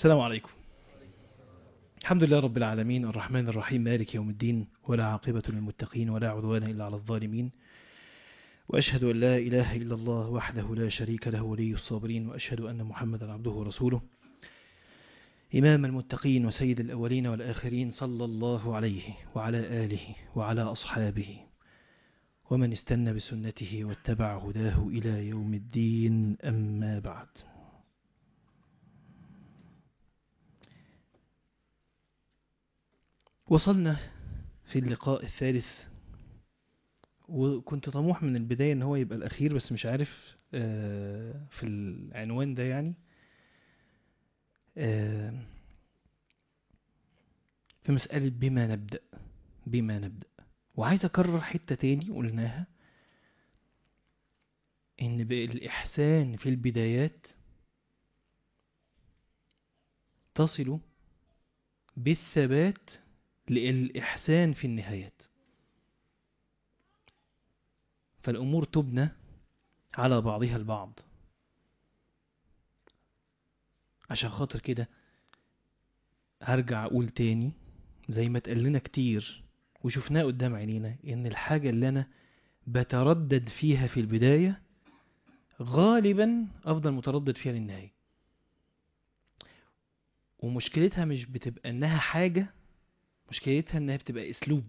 السلام عليكم الحمد لله رب العالمين الرحمن الرحيم مالك يوم الدين ولا عاقبة للمتقين ولا عدوان إلا على الظالمين وأشهد أن لا إله إلا الله وحده لا شريك له ولي الصابرين وأشهد أن محمدا عبده ورسوله إمام المتقين وسيد الأولين والآخرين صلى الله عليه وعلى آله وعلى أصحابه ومن استنى بسنته واتبع هداه إلى يوم الدين أما بعد وصلنا في اللقاء الثالث وكنت طموح من البداية ان هو يبقى الاخير بس مش عارف آه، في العنوان ده يعني آه، في مسألة بما نبدأ بما نبدأ وعايز اكرر حتة تاني قلناها ان الإحسان في البدايات تصل بالثبات للإحسان في النهايات فالأمور تبنى على بعضها البعض عشان خاطر كده هرجع أقول تاني زي ما اتقال لنا كتير وشفناه قدام عينينا إن الحاجة اللي أنا بتردد فيها في البداية غالبا أفضل متردد فيها للنهاية ومشكلتها مش بتبقى إنها حاجة مشكلتها إنها بتبقى أسلوب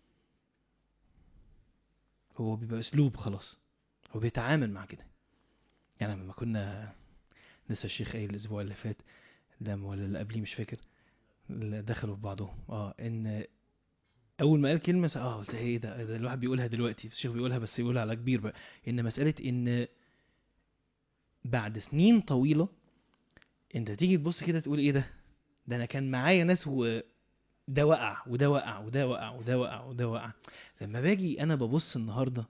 هو بيبقى أسلوب خلاص هو بيتعامل مع كده يعني لما كنا لسه الشيخ قايل الأسبوع اللي فات لما ولا اللي قبليه مش فاكر اللي دخلوا في بعضهم اه ان اول ما قال كلمه اه قلت ايه ده, ده الواحد بيقولها دلوقتي الشيخ بيقولها بس يقولها على كبير بقى ان مساله ان بعد سنين طويله انت تيجي تبص كده تقول ايه ده ده انا كان معايا ناس و ده وقع وده وقع وده وقع وده وقع وده وقع لما باجي انا ببص النهارده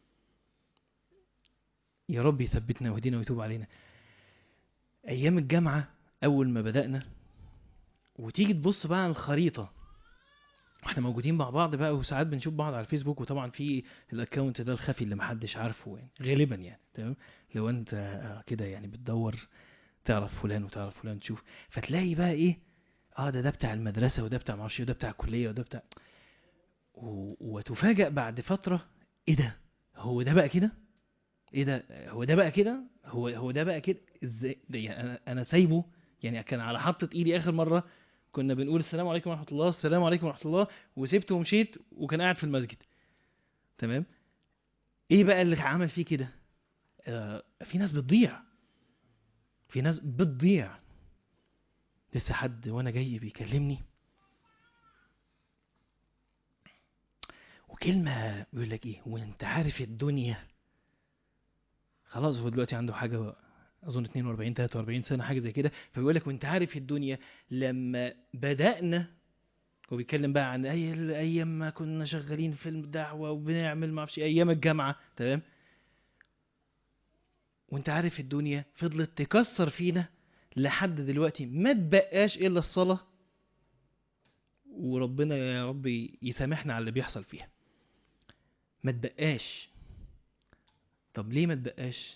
يا رب يثبتنا ويهدينا ويتوب علينا ايام الجامعه اول ما بدانا وتيجي تبص بقى على الخريطه واحنا موجودين مع بعض بقى وساعات بنشوف بعض على الفيسبوك وطبعا في الاكونت ده الخفي اللي محدش عارفه يعني غالبا يعني تمام لو انت آه، كده يعني بتدور تعرف فلان وتعرف فلان تشوف فتلاقي بقى ايه اه ده ده بتاع المدرسه وده بتاع معرفش إيه، وده بتاع الكليه وده بتاع و... وتفاجأ بعد فتره ايه ده هو ده بقى كده ايه ده هو ده بقى كده هو هو ده بقى كده ازاي ده يعني انا انا سايبه يعني كان على حطة ايدي اخر مره كنا بنقول السلام عليكم ورحمه الله السلام عليكم ورحمه الله وسبته ومشيت وكان قاعد في المسجد تمام ايه بقى اللي عمل فيه كده آه في ناس بتضيع في ناس بتضيع لسه حد وانا جاي بيكلمني وكلمة بيقول لك ايه وانت عارف الدنيا خلاص هو دلوقتي عنده حاجة اظن 42 43 سنة حاجة زي كده فبيقول لك وانت عارف الدنيا لما بدأنا هو بيتكلم بقى عن اي ايام ما كنا شغالين في الدعوة وبنعمل ما اعرفش إيه، ايام الجامعة تمام وانت عارف الدنيا فضلت تكسر فينا لحد دلوقتي ما تبقاش الا الصلاة وربنا يا رب يسامحنا على اللي بيحصل فيها ما تبقاش طب ليه ما تبقاش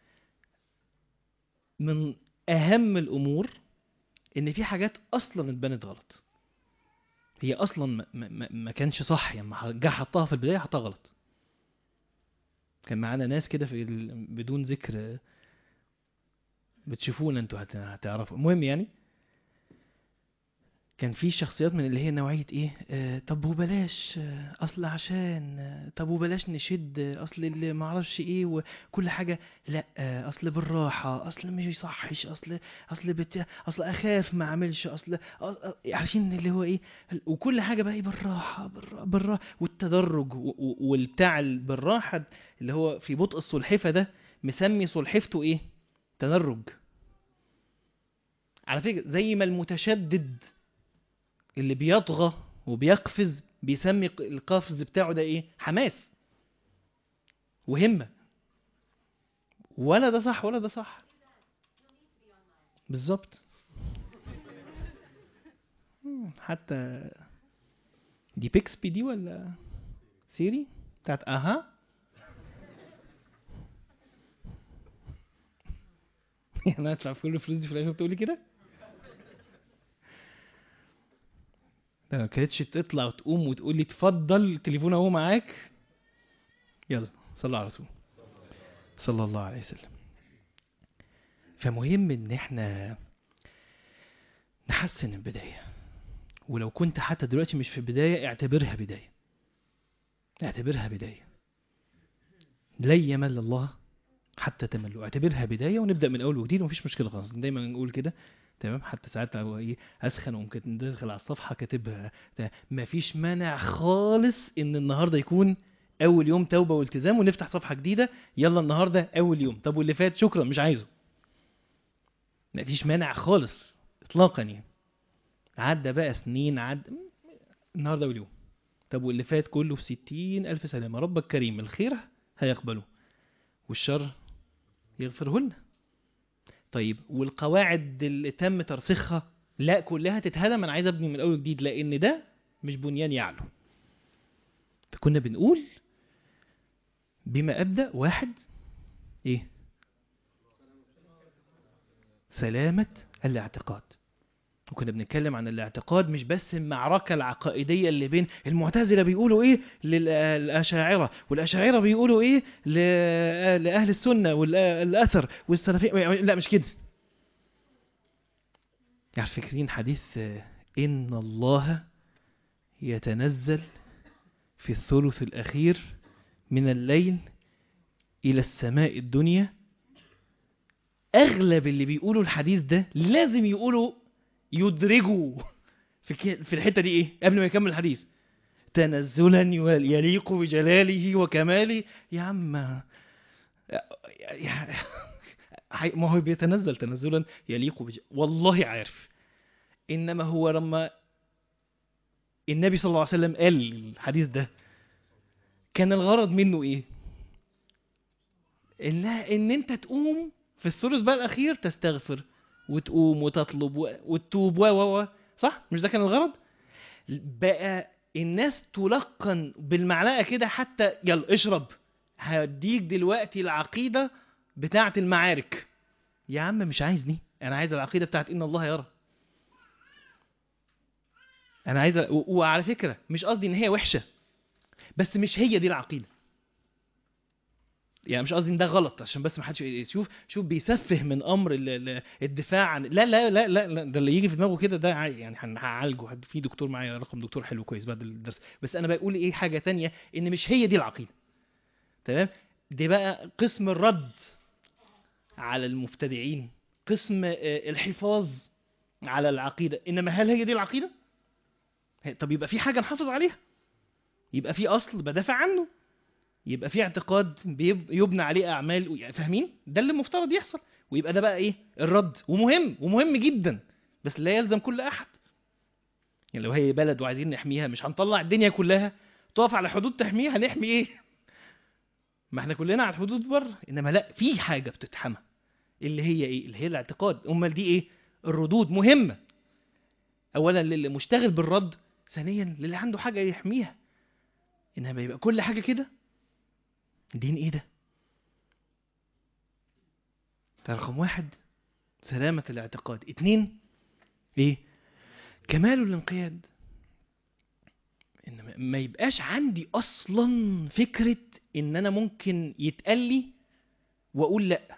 من اهم الامور ان في حاجات اصلا اتبنت غلط هي اصلا ما, ما, ما كانش صح يعني ما جه حطها في البدايه حطها غلط كان معانا ناس كده في ال... بدون ذكر بتشوفونا انتوا هت- هتعرفوا المهم يعني كان في شخصيات من اللي هي نوعية ايه آه طب وبلاش آه اصل عشان آه طب وبلاش نشد آه اصل اللي معرفش ايه وكل حاجة لا آه اصل بالراحة اصل مش يصحش اصل اصل بت... اصل اخاف ما اعملش اصل أصل- عارفين اللي هو ايه وكل حاجة بقى ايه بالراحة بالراحة, بالراحة والتدرج و- و- والبتاع ال- بالراحة اللي هو في بطء السلحفة ده مسمي سلحفته ايه تدرج على فكرة زي ما المتشدد اللي بيطغى وبيقفز بيسمي ق- القفز بتاعه ده ايه حماس وهمة ولا ده صح ولا ده صح بالظبط مم، حتى دي بيكسبي دي ولا سيري بتاعت اها يعني انا ادفع كل الفلوس دي في الاخر تقولي كده ده ما كانتش تطلع وتقوم وتقول لي اتفضل التليفون اهو معاك يلا صلى على رسول صلى الله عليه وسلم فمهم ان احنا نحسن البداية ولو كنت حتى دلوقتي مش في البداية اعتبرها بداية اعتبرها بداية لن يمل الله حتى تملوا اعتبرها بداية ونبدأ من أول وجديد ومفيش مشكلة خالص دايما نقول كده تمام حتى ساعات هو ايه اسخن وممكن داخل على الصفحه كاتبها ده مفيش مانع خالص ان النهارده يكون اول يوم توبه والتزام ونفتح صفحه جديده يلا النهارده اول يوم طب واللي فات شكرا مش عايزه مفيش مانع خالص اطلاقا يعني عدى بقى سنين عدى النهارده اول يوم طب واللي فات كله في ستين ألف سلامة ربك كريم الخير هيقبله والشر يغفره لنا طيب والقواعد اللي تم ترسيخها لا كلها تتهدم انا عايز ابني من اول جديد لان ده مش بنيان يعلو فكنا بنقول بما ابدا واحد ايه سلامة الاعتقاد وكنا بنتكلم عن الاعتقاد مش بس المعركة العقائدية اللي بين المعتزلة بيقولوا ايه للأشاعرة والأشاعرة بيقولوا ايه ل- لأهل السنة والأثر والسلفية لا مش كده يعني فاكرين حديث آه، إن الله يتنزل في الثلث الأخير من الليل إلى السماء الدنيا أغلب اللي بيقولوا الحديث ده لازم يقولوا يدرجوا في ك- في الحتة دي إيه قبل ما يكمل الحديث تنزلا يليق بجلاله وكماله يا عم يا- حي- ما هو بيتنزل تنزلا يليق بج... والله عارف انما هو لما النبي صلى الله عليه وسلم قال الحديث ده كان الغرض منه ايه ان ان انت تقوم في الثلث بقى الاخير تستغفر وتقوم وتطلب و- وتتوب و و و صح مش ده كان الغرض بقى الناس تلقن بالمعلقه كده حتى يلا اشرب هديك دلوقتي العقيده بتاعه المعارك يا عم مش عايز دي انا عايز العقيده بتاعت ان الله يرى انا عايز و- وعلى فكره مش قصدي ان هي وحشه بس مش هي دي العقيده يعني مش قصدي ان ده غلط عشان بس ما حدش شوف شوف بيسفه من امر ال- ال- الدفاع عن لا لا لا لا, لا ده اللي يجي في دماغه كده ده عادي، يعني هن- هعالجه حد- في دكتور معايا رقم دكتور حلو كويس بعد الدرس بس انا بقول ايه حاجه تانية ان مش هي دي العقيده تمام دي بقى قسم الرد على المبتدعين قسم آه، الحفاظ على العقيده انما هل هي دي العقيده هي- طب يبقى في حاجه نحافظ عليها يبقى في اصل بدافع عنه يبقى في اعتقاد بيب- يبنى عليه اعمال يعني فاهمين ده اللي المفترض يحصل ويبقى ده بقى ايه الرد ومهم ومهم جدا بس لا يلزم كل احد يعني لو هي بلد وعايزين نحميها مش هنطلع الدنيا كلها تقف على حدود تحميها هنحمي ايه ما احنا كلنا على الحدود بره انما لا في حاجه بتتحمى اللي هي ايه اللي هي الاعتقاد امال دي ايه الردود مهمه اولا للي مشتغل بالرد ثانيا للي عنده حاجه يحميها انما يبقى كل حاجه كده دين ايه ده ده رقم واحد سلامة الاعتقاد اتنين ايه كمال الانقياد ان ما- ما يبقاش عندي اصلا فكرة ان انا ممكن يتقال لي واقول لا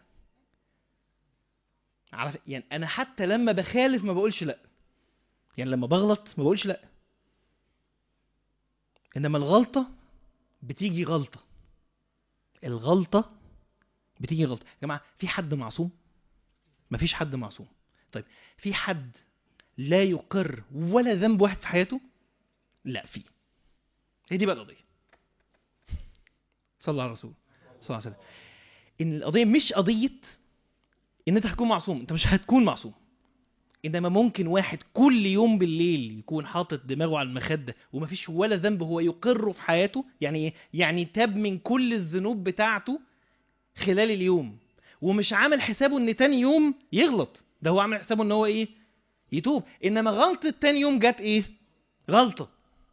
عارف يعني انا حتى لما بخالف ما بقولش لا يعني لما بغلط ما بقولش لا انما الغلطة بتيجي غلطة الغلطة بتيجي غلطة يا جماعة في حد معصوم مفيش حد معصوم طيب في حد لا يقر ولا ذنب واحد في حياته لا في هي دي بقى القضية صلى الله على الرسول صلى الله عليه وسلم ان القضية مش قضية ان انت هتكون معصوم انت مش هتكون معصوم انما ممكن واحد كل يوم بالليل يكون حاطط دماغه على المخده ومفيش ولا ذنب هو يقره في حياته يعني ايه يعني تاب من كل الذنوب بتاعته خلال اليوم ومش عامل حسابه ان تاني يوم يغلط ده هو عامل حسابه ان هو ايه يتوب انما غلطه تاني يوم جت ايه غلطه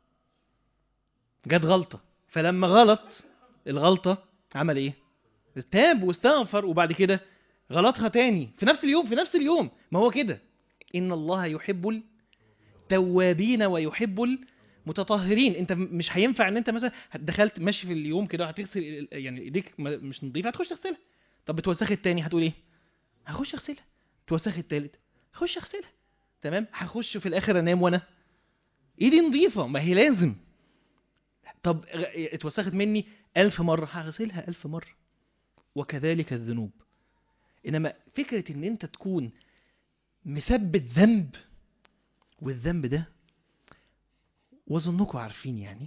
جت غلطه فلما غلط الغلطه عمل ايه تاب واستغفر وبعد كده غلطها تاني في نفس اليوم في نفس اليوم ما هو كده ان الله يحب التوابين ويحب المتطهرين انت م- مش هينفع ان انت مثلا دخلت ماشي في اليوم كده هتغسل ال- يعني ايديك م- مش نظيفه هتخش تغسلها طب بتوسخ التاني هتقول ايه هخش اغسلها توسخ التالت هخش اغسلها تمام هخش في الاخر انام وانا ايدي نظيفه ما هي لازم طب غ- اتوسخت مني ألف مرة هغسلها ألف مرة وكذلك الذنوب إنما فكرة إن أنت تكون مثبت ذنب والذنب ده وأظنكم عارفين يعني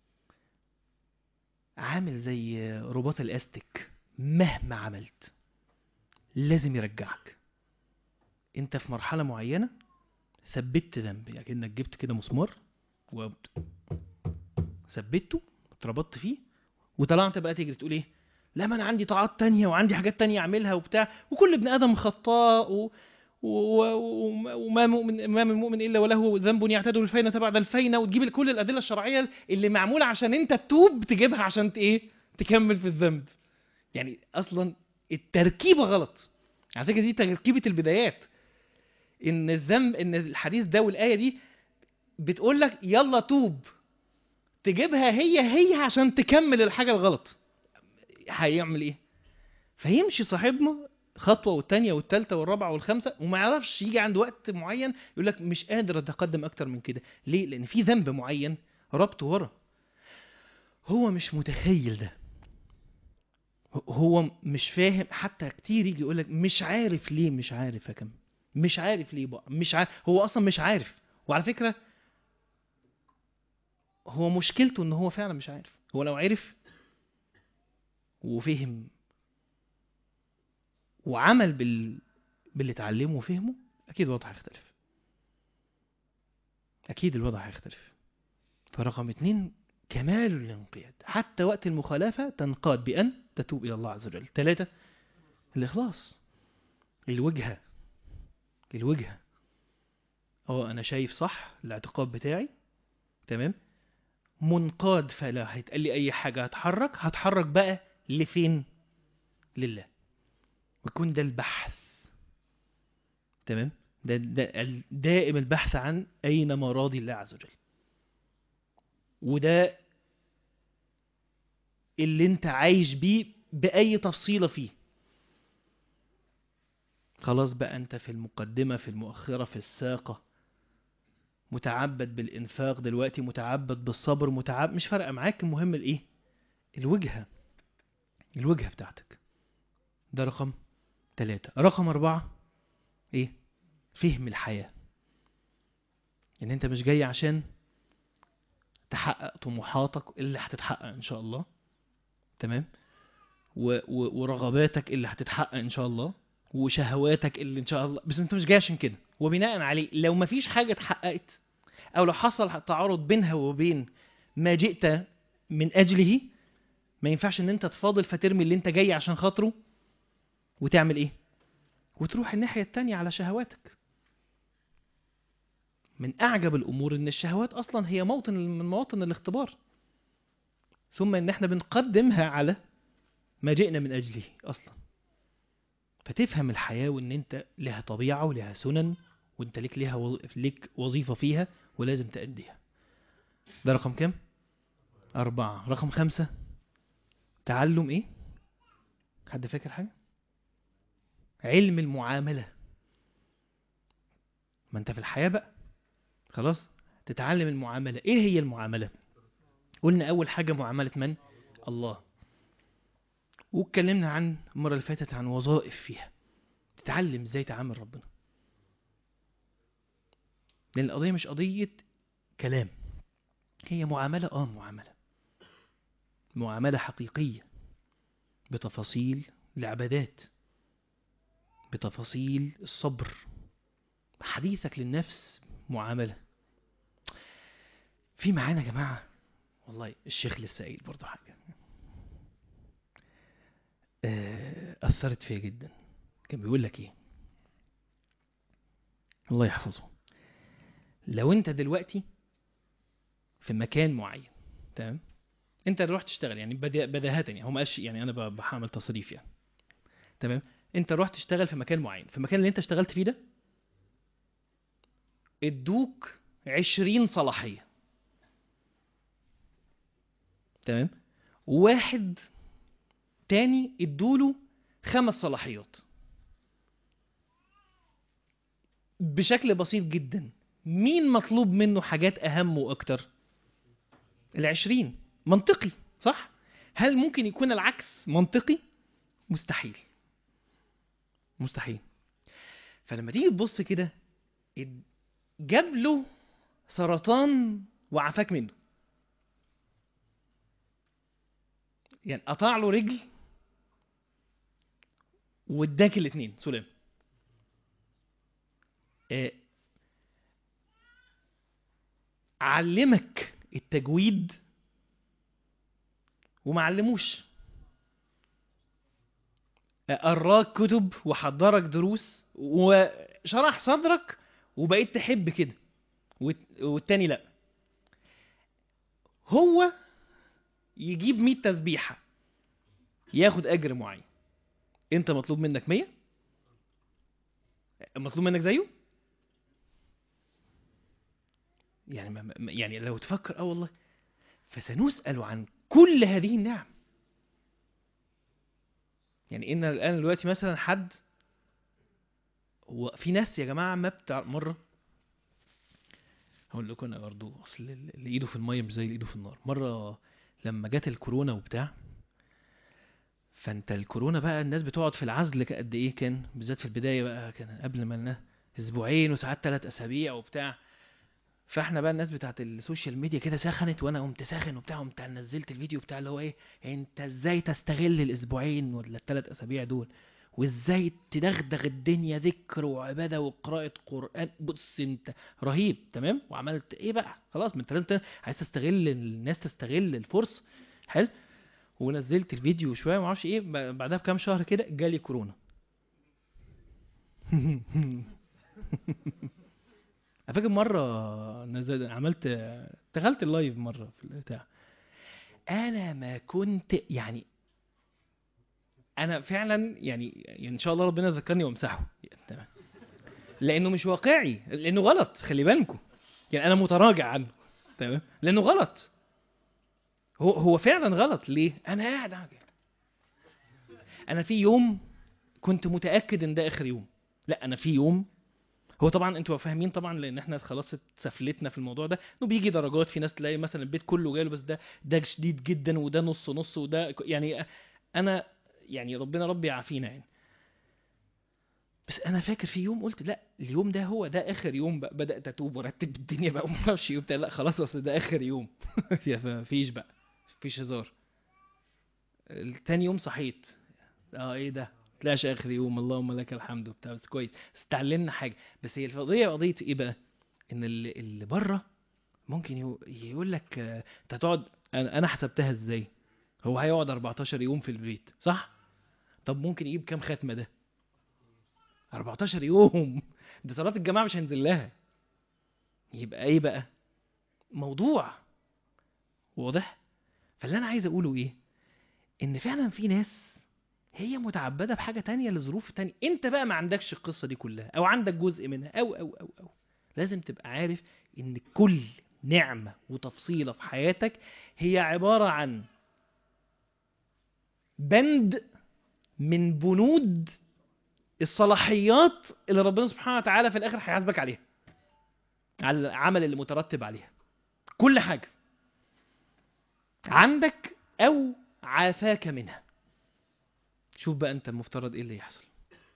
عامل زي رباط الأستك مهما عملت لازم يرجعك انت في مرحلة معينة ثبت ذنب يعني كأنك جبت كده مسمار و ثبته اتربطت فيه وطلعت بقى تجري تقول ايه لا ما انا عندي طاعات تانية وعندي حاجات تانية اعملها وبتاع وكل ابن ادم خطاء و... و... و... وما مؤمن ما من مؤمن الا وله ذنب يعتاد الفينة بعد الفينة وتجيب كل الادله الشرعيه اللي معموله عشان انت تتوب تجيبها عشان ت- ايه تكمل في الذنب يعني اصلا التركيبه غلط على فكره دي تركيبه البدايات ان الذنب ان الحديث ده والايه دي بتقول لك يلا توب تجيبها هي هي عشان تكمل الحاجه الغلط هيعمل ايه فيمشي صاحبنا خطوه والتانيه والتالته والرابعه والخامسه وما يعرفش يجي عند وقت معين يقول لك مش قادر اتقدم اكتر من كده ليه لان في ذنب معين ربطه ورا هو مش متخيل ده هو مش فاهم حتى كتير يجي يقول لك مش عارف ليه مش عارف اكمل مش عارف ليه بقى مش عارف هو اصلا مش عارف وعلى فكره هو مشكلته ان هو فعلا مش عارف هو لو عرف وفهم وعمل بال... باللي اتعلمه وفهمه اكيد الوضع هيختلف اكيد الوضع هيختلف فرقم اتنين كمال الانقياد حتى وقت المخالفة تنقاد بأن تتوب إلى الله عز وجل ثلاثة الإخلاص الوجهة الوجهة اه أنا شايف صح الاعتقاد بتاعي تمام منقاد فلا هيتقال لي أي حاجة هتحرك هتحرك بقى لفين لله ويكون ده البحث تمام ده, ده ال- دائم البحث عن أين مراضي الله عز وجل وده اللي انت عايش بيه بأي تفصيلة فيه خلاص بقى انت في المقدمة في المؤخرة في الساقة متعبد بالإنفاق دلوقتي متعبد بالصبر متعبد مش فارقة معاك المهم الايه الوجهة الوجهة بتاعتك ده رقم ثلاثة رقم أربعة ايه فهم الحياة ان انت مش جاي عشان تحقق طموحاتك اللي هتتحقق ان شاء الله تمام و و ورغباتك اللي هتتحقق ان شاء الله وشهواتك اللي ان شاء الله بس انت مش جاي عشان كده وبناء عليه لو ما فيش حاجه اتحققت او لو حصل تعارض بينها وبين ما جئت من اجله ما ينفعش ان انت تفاضل فترمي اللي انت جاي عشان خاطره وتعمل ايه وتروح الناحيه التانية على شهواتك من اعجب الامور ان الشهوات اصلا هي موطن من مواطن الاختبار ثم ان احنا بنقدمها على ما جئنا من اجله اصلا فتفهم الحياه وان انت لها طبيعه ولها سنن وانت ليك ليها وظ... ليك وظيفه فيها ولازم تأديها ده رقم كام أربعة رقم خمسة تعلم إيه حد فاكر حاجة علم المعاملة ما أنت في الحياة بقى خلاص تتعلم المعاملة إيه هي المعاملة قلنا أول حاجة معاملة من الله واتكلمنا عن المرة اللي فاتت عن وظائف فيها تتعلم ازاي تعامل ربنا لأن القضية مش قضية كلام هي معاملة اه معاملة معاملة حقيقية بتفاصيل العبادات بتفاصيل الصبر حديثك للنفس معاملة في معانا يا جماعة والله الشيخ لسه قايل برضه حاجة آه، أثرت فيا جدا كان بيقول لك إيه الله يحفظه لو أنت دلوقتي في مكان معين تمام أنت رحت تشتغل يعني بدا- بداهة يعني هو ما قالش يعني أنا ب- بحمل تصريف يعني تمام أنت رحت تشتغل في مكان معين في المكان اللي أنت اشتغلت فيه ده ادوك عشرين صلاحية تمام واحد تاني ادوله خمس صلاحيات بشكل بسيط جدا مين مطلوب منه حاجات أهم وأكتر العشرين منطقي صح هل ممكن يكون العكس منطقي مستحيل مستحيل فلما تيجي تبص كده اد- جاب له سرطان وعافاك منه يعني قطع له رجل واداك الاثنين سلام آه، علمك التجويد وما علموش آه، قراك كتب وحضرك دروس وشرح صدرك وبقيت تحب كده والت- والتاني لا هو يجيب 100 تسبيحه ياخد اجر معين انت مطلوب منك 100 مطلوب منك زيه يعني ما ما- يعني لو تفكر اه والله فسنسأل عن كل هذه النعم يعني ان الان دلوقتي مثلا حد هو في ناس يا جماعه ما بتاع مره هقول لكم انا برضه اصل اللي ايده في الميه مش زي اللي ايده في النار مره لما جت الكورونا وبتاع فانت الكورونا بقى الناس بتقعد في العزل ك- قد ايه كان بالذات في البدايه بقى كان قبل ما الناس اسبوعين وساعات ثلاث اسابيع وبتاع فاحنا بقى الناس بتاعت السوشيال ميديا كده سخنت وانا قمت ساخن وبتاع قمت نزلت الفيديو بتاع اللي هو ايه انت ازاي تستغل الاسبوعين ولا الثلاث اسابيع دول وازاي تدغدغ الدنيا ذكر وعباده وقراءه قران بص انت رهيب تمام وعملت ايه بقى خلاص ما انت لازم ت- عايز تستغل الناس تستغل الفرصه حلو ونزلت الفيديو شويه ما اعرفش ايه ب- بعدها بكام شهر كده جالي كورونا انا فاكر مره نزل عملت دخلت اللايف مره في البتاع انا ما كنت يعني انا فعلا يعني, يعني ان شاء الله ربنا يذكرني وامسحه تمام. لانه مش واقعي لانه غلط خلي بالكم يعني انا متراجع عنه تمام لانه غلط هو هو فعلا غلط ليه انا قاعد أعمل كده. انا في يوم كنت متاكد ان ده اخر يوم لا انا في يوم هو طبعا انتوا فاهمين طبعا لان احنا خلاص اتسفلتنا في الموضوع ده انه بيجي درجات في ناس تلاقي مثلا البيت كله جاله بس ده ده شديد جدا وده نص نص وده ك- يعني انا يعني ربنا ربي يعافينا يعني بس انا فاكر في يوم قلت لا اليوم ده هو ده اخر يوم بقى بدات اتوب وارتب الدنيا بقى وما اعرفش ايه وبتاع لا خلاص اصل ده اخر يوم مفيش بقى مفيش هزار تاني يوم صحيت اه ايه ده تلاقيش اخر يوم اللهم لك الحمد وبتاع بس كويس بس اتعلمنا حاجه بس هي القضيه قضيه ايه بقى ان اللي, اللي بره ممكن يو- يقول لك آه، انت هتقعد انا انا حسبتها ازاي هو هيقعد 14 يوم في البيت صح طب ممكن يجيب كام ختمه ده 14 يوم ده صلاه الجماعه مش هينزل لها يبقى ايه بقى موضوع واضح فاللي انا عايز اقوله ايه ان فعلا في ناس هي متعبده بحاجه تانية لظروف تانية انت بقى ما عندكش القصه دي كلها او عندك جزء منها او او او او لازم تبقى عارف ان كل نعمه وتفصيله في حياتك هي عباره عن بند من بنود الصلاحيات اللي ربنا سبحانه وتعالى في الاخر هيحاسبك عليها على العمل اللي مترتب عليها كل حاجه عندك او عافاك منها شوف بقى انت المفترض ايه اللي يحصل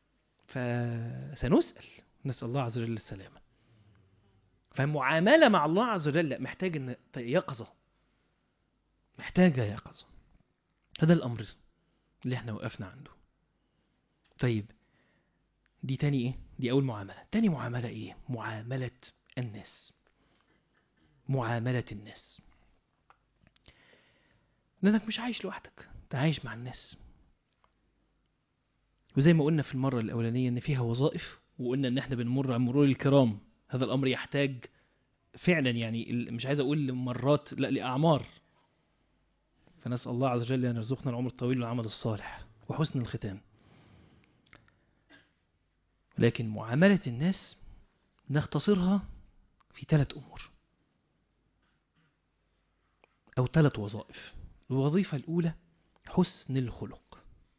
فسنسأل نسأل الله عز وجل السلامة فالمعاملة مع الله عز وجل لا، محتاج ان يقظة محتاجة يقظة هذا الأمر اللي احنا وقفنا عنده طيب دي تاني ايه دي أول معاملة تاني معاملة ايه معاملة الناس معاملة الناس لأنك مش عايش لوحدك انت عايش مع الناس وزي ما قلنا في المرة الأولانية إن فيها وظائف وقلنا إن إحنا بنمر عن مرور الكرام هذا الأمر يحتاج فعلا يعني ال- مش عايز أقول مرات لا لأعمار فنسأل الله عز وجل أن يرزقنا العمر الطويل والعمل الصالح وحسن الختام لكن معاملة الناس نختصرها في ثلاث امور او ثلاث وظائف الوظيفه الاولى حسن الخلق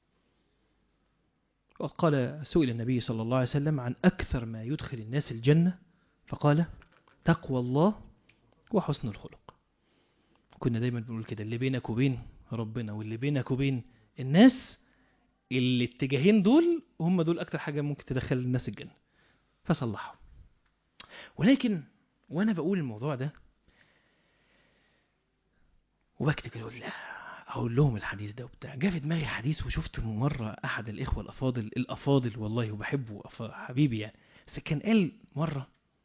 وقال سئل النبي صلى الله عليه وسلم عن اكثر ما يدخل الناس الجنه فقال تقوى الله وحسن الخلق كنا دايما بنقول كده اللي بينك وبين ربنا واللي بينك وبين الناس الاتجاهين دول هم دول اكتر حاجه ممكن تدخل الناس الجنه فصلحهم ولكن وانا بقول الموضوع ده وبكتب كده اقول لا اقول لهم الحديث ده وبتاع جه في دماغي حديث وشفت مره احد الاخوه الافاضل الافاضل والله وبحبه أف- حبيبي يعني بس كان قال مره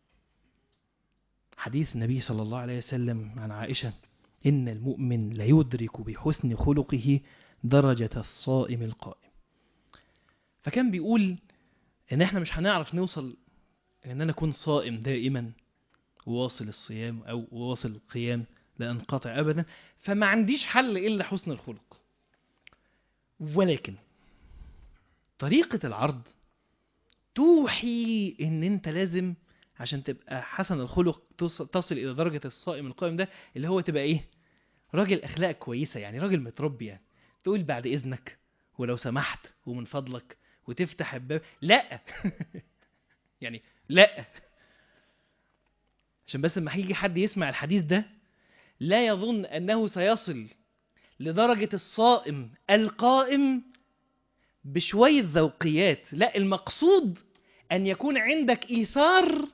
حديث النبي صلى الله عليه وسلم عن عائشه ان المؤمن ليدرك بحسن خلقه درجه الصائم القائم فكان بيقول ان احنا مش هنعرف نوصل ان انا اكون صائم دائما واصل الصيام او واصل القيام لا انقطع ابدا فما عنديش حل الا حسن الخلق ولكن طريقة العرض توحي ان انت لازم عشان تبقى حسن الخلق تص- تصل الى درجة الصائم القائم ده اللي هو تبقى ايه راجل اخلاق كويسة يعني راجل متربي يعني تقول بعد اذنك ولو سمحت ومن فضلك وتفتح الباب لا يعني لا عشان بس لما هيجي حد يسمع الحديث ده لا يظن انه سيصل لدرجة الصائم القائم بشوية ذوقيات لا المقصود ان يكون عندك ايثار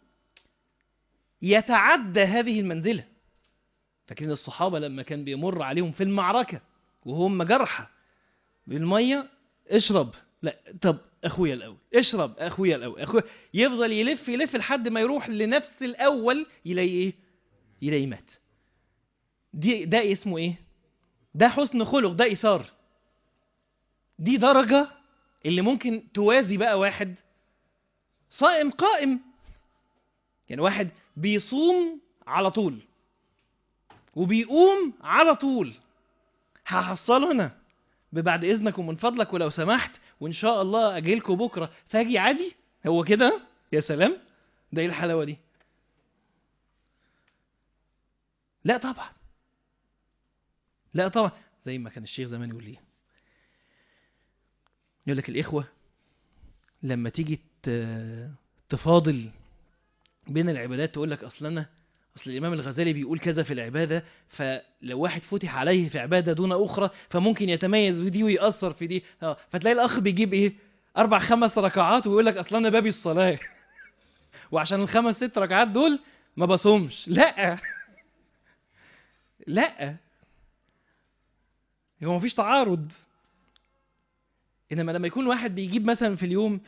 يتعدى هذه المنزلة فاكرين الصحابة لما كان بيمر عليهم في المعركة وهم جرحى بالمية اشرب لا طب اخويا الاول اشرب اخويا الاول اخويا يفضل يلف يلف لحد ما يروح لنفس الاول يلاقي ايه يلاقي مات دي ده اسمه ايه ده حسن خلق ده ايثار دي درجة اللي ممكن توازي بقى واحد صائم قائم يعني واحد بيصوم على طول وبيقوم على طول هحصله انا ببعد اذنك ومن فضلك ولو سمحت وان شاء الله اجي لكم بكره فاجي عادي هو كده يا سلام ده ايه الحلاوه دي لا طبعا لا طبعا زي ما كان الشيخ زمان يقول لي يقول لك الاخوه لما تيجي ت- تفاضل بين العبادات تقول لك اصل انا اصل الامام الغزالي بيقول كذا في العباده فلو واحد فتح عليه في عباده دون اخرى فممكن يتميز في دي ويأثر في دي اه فتلاقي الاخ بيجيب ايه اربع خمس ركعات ويقول لك اصل انا بابي الصلاه وعشان الخمس ست ركعات دول ما بصومش لا لا هو مفيش تعارض انما لما يكون واحد بيجيب مثلا في اليوم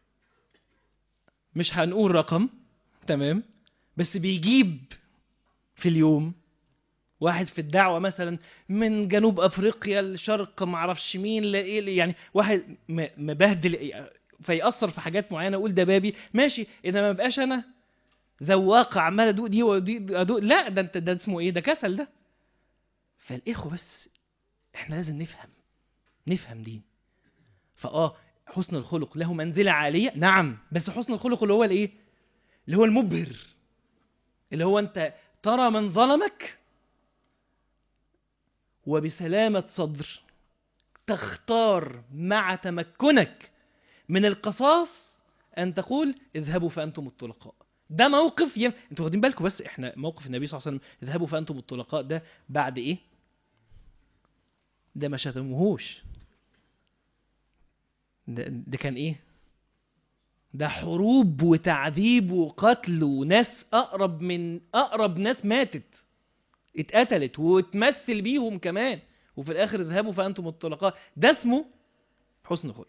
مش هنقول رقم تمام بس بيجيب في اليوم واحد في الدعوة مثلا من جنوب أفريقيا الشرق معرفش مين لا إيه يعني واحد م- مبهدل فيأثر في حاجات معينة أقول ده بابي ماشي إذا ما بقاش أنا ذواق عمال أدوق دي وأدوق أدوق لا ده أنت ده اسمه إيه ده كسل ده فالإخوة بس إحنا لازم نفهم نفهم دين فآه حسن الخلق له منزلة عالية نعم بس حسن الخلق اللي هو الإيه اللي هو المبهر اللي هو أنت ترى من ظلمك وبسلامة صدر تختار مع تمكنك من القصاص أن تقول اذهبوا فأنتم الطلقاء ده موقف يم... انتوا واخدين بالكم بس احنا موقف النبي صلى الله عليه وسلم اذهبوا فأنتم الطلقاء ده بعد ايه ده ما شتموهوش ده, ده كان ايه ده حروب وتعذيب وقتل وناس اقرب من اقرب ناس ماتت اتقتلت وتمثل بيهم كمان وفي الاخر اذهبوا فانتم الطلقاء ده اسمه حسن خلق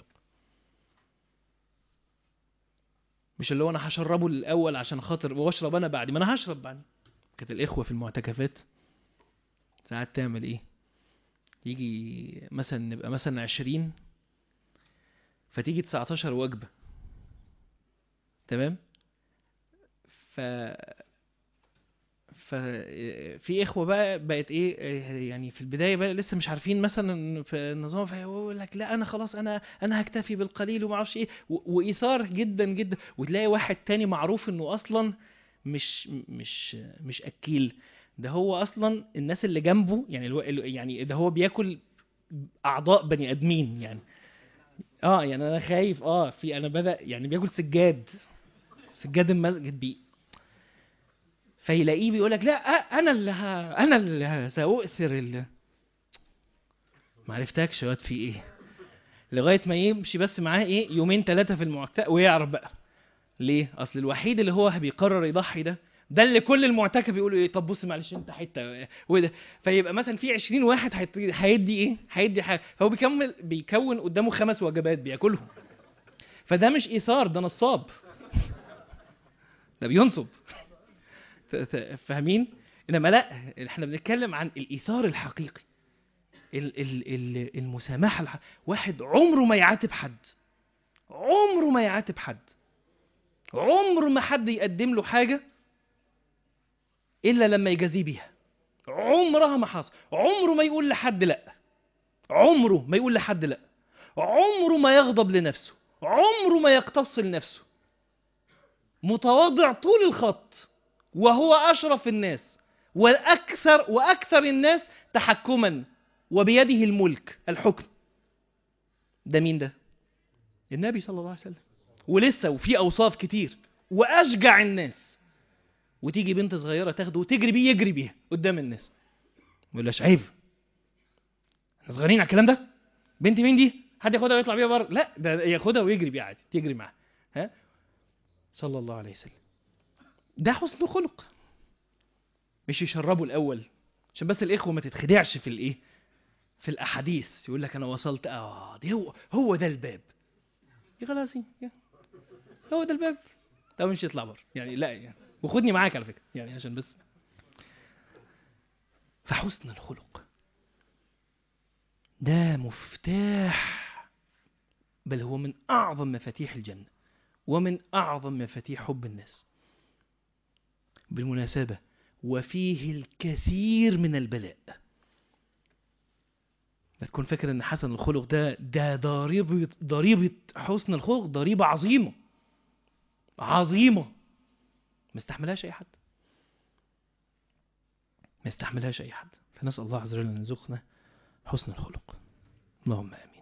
مش اللي هو انا هشربه الاول عشان خاطر واشرب انا بعد ما انا هشرب بعد كانت الاخوه في المعتكفات ساعات تعمل ايه يجي مثلا نبقى مثلا 20 فتيجي 19 وجبه تمام ف ففي اخوه بقى بقت ايه يعني في البدايه بقى لسه مش عارفين مثلا في النظام فيقول لك لا انا خلاص انا انا هكتفي بالقليل وما اعرفش ايه و- وايثار جدا جدا وتلاقي واحد تاني معروف انه اصلا مش مش مش اكيل ده هو اصلا الناس اللي جنبه يعني الو... الو- يعني ده هو بياكل اعضاء بني ادمين يعني اه يعني انا خايف اه في انا بدا يعني بياكل سجاد سجاد المسجد بيه فيلاقيه بيقول لك لا أ- انا اللي ه... انا اللي ساؤثر ال... ما عرفتكش واد في ايه لغايه ما يمشي بس معاه ايه يومين ثلاثه في المعتكف ويعرف بقى ليه اصل الوحيد اللي هو بيقرر يضحي ده ده اللي كل المعتكف يقولوا ايه طب بص معلش انت حته وده فيبقى مثلا في 20 واحد هيت- هيدي ايه هيدي حاجه فهو بيكمل بيكون قدامه خمس وجبات بياكلهم فده مش ايثار ده نصاب ده بينصب ت- ت- فاهمين انما لا احنا بنتكلم عن الايثار الحقيقي ال ال ال المسامحه الح... واحد عمره ما يعاتب حد عمره ما يعاتب حد عمر ما حد يقدم له حاجه الا لما يجازيه بيها عمرها ما حصل عمره ما يقول لحد لا عمره ما يقول لحد لا عمره ما يغضب لنفسه عمره ما يقتص لنفسه متواضع طول الخط وهو اشرف الناس واكثر واكثر الناس تحكما وبيده الملك الحكم ده مين ده النبي صلى الله عليه وسلم ولسه وفي اوصاف كتير واشجع الناس وتيجي بنت صغيره تاخده وتجري بيه يجري بيها قدام الناس ما يقولهاش عيب احنا صغيرين على الكلام ده بنت مين دي حد ياخدها ويطلع بيها بره لا ده ياخدها ويجري بيها عادي تجري معاها ها صلى الله عليه وسلم ده حسن خلق مش يشربوا الاول عشان بس الاخوه ما تتخدعش في الايه في الاحاديث يقول لك انا وصلت اه دي هو هو ده الباب يا خلاص يا- هو ده الباب ده مش يطلع بره يعني لا يعني وخدني معاك على فكره يعني عشان بس فحسن الخلق ده مفتاح بل هو من اعظم مفاتيح الجنه ومن اعظم مفاتيح حب الناس بالمناسبه وفيه الكثير من البلاء لا تكون فاكر ان حسن الخلق ده ده ضريبه ضريبه حسن الخلق ضريبه عظيمه عظيمه ما استحملهاش اي حد ما يستحملهاش اي حد فنسال الله عز وجل ان يرزقنا حسن الخلق اللهم امين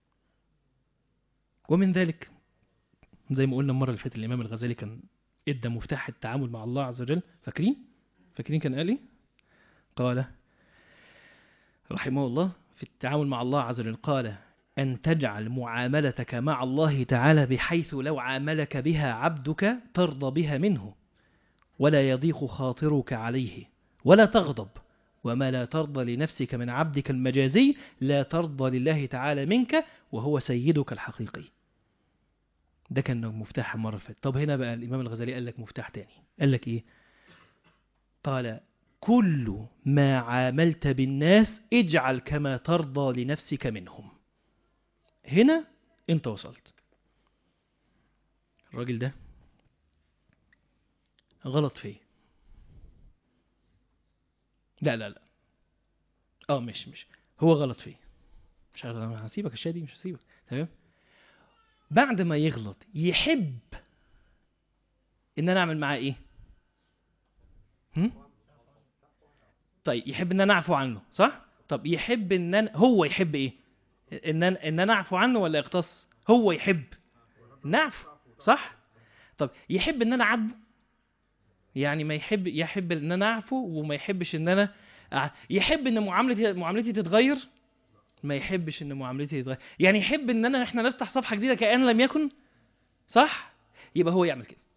ومن ذلك زي ما قلنا المره اللي فاتت الامام الغزالي كان ادى مفتاح التعامل مع الله عز وجل فاكرين فاكرين كان قال ايه قال رحمه الله في التعامل مع الله عز وجل قال أن تجعل معاملتك مع الله تعالى بحيث لو عاملك بها عبدك ترضى بها منه ولا يضيق خاطرك عليه ولا تغضب وما لا ترضى لنفسك من عبدك المجازي لا ترضى لله تعالى منك وهو سيدك الحقيقي ده كان مفتاح المرة اللي فاتت طب هنا بقى الإمام الغزالي قال لك مفتاح تاني قال لك إيه قال كل ما عاملت بالناس اجعل كما ترضى لنفسك منهم هنا انت وصلت الراجل ده غلط فيه لا لا لا اه مش مش هو غلط فيه مش عارف انا هسيبك الشيء دي مش هسيبك تمام بعد ما يغلط يحب ان انا اعمل معاه ايه هم؟ طيب يحب ان انا اعفو عنه صح طب يحب ان أنا هو يحب ايه ان انا ان انا اعفو عنه ولا يقتص هو يحب نعفو صح طب يحب ان انا اعاتبه يعني ما يحب يحب ان انا اعفو وما يحبش ان انا أع- يحب ان معاملتي معاملتي تتغير ما يحبش ان معاملتي تتغير يعني يحب ان انا احنا نفتح صفحه جديده كأن لم يكن صح يبقى هو يعمل كده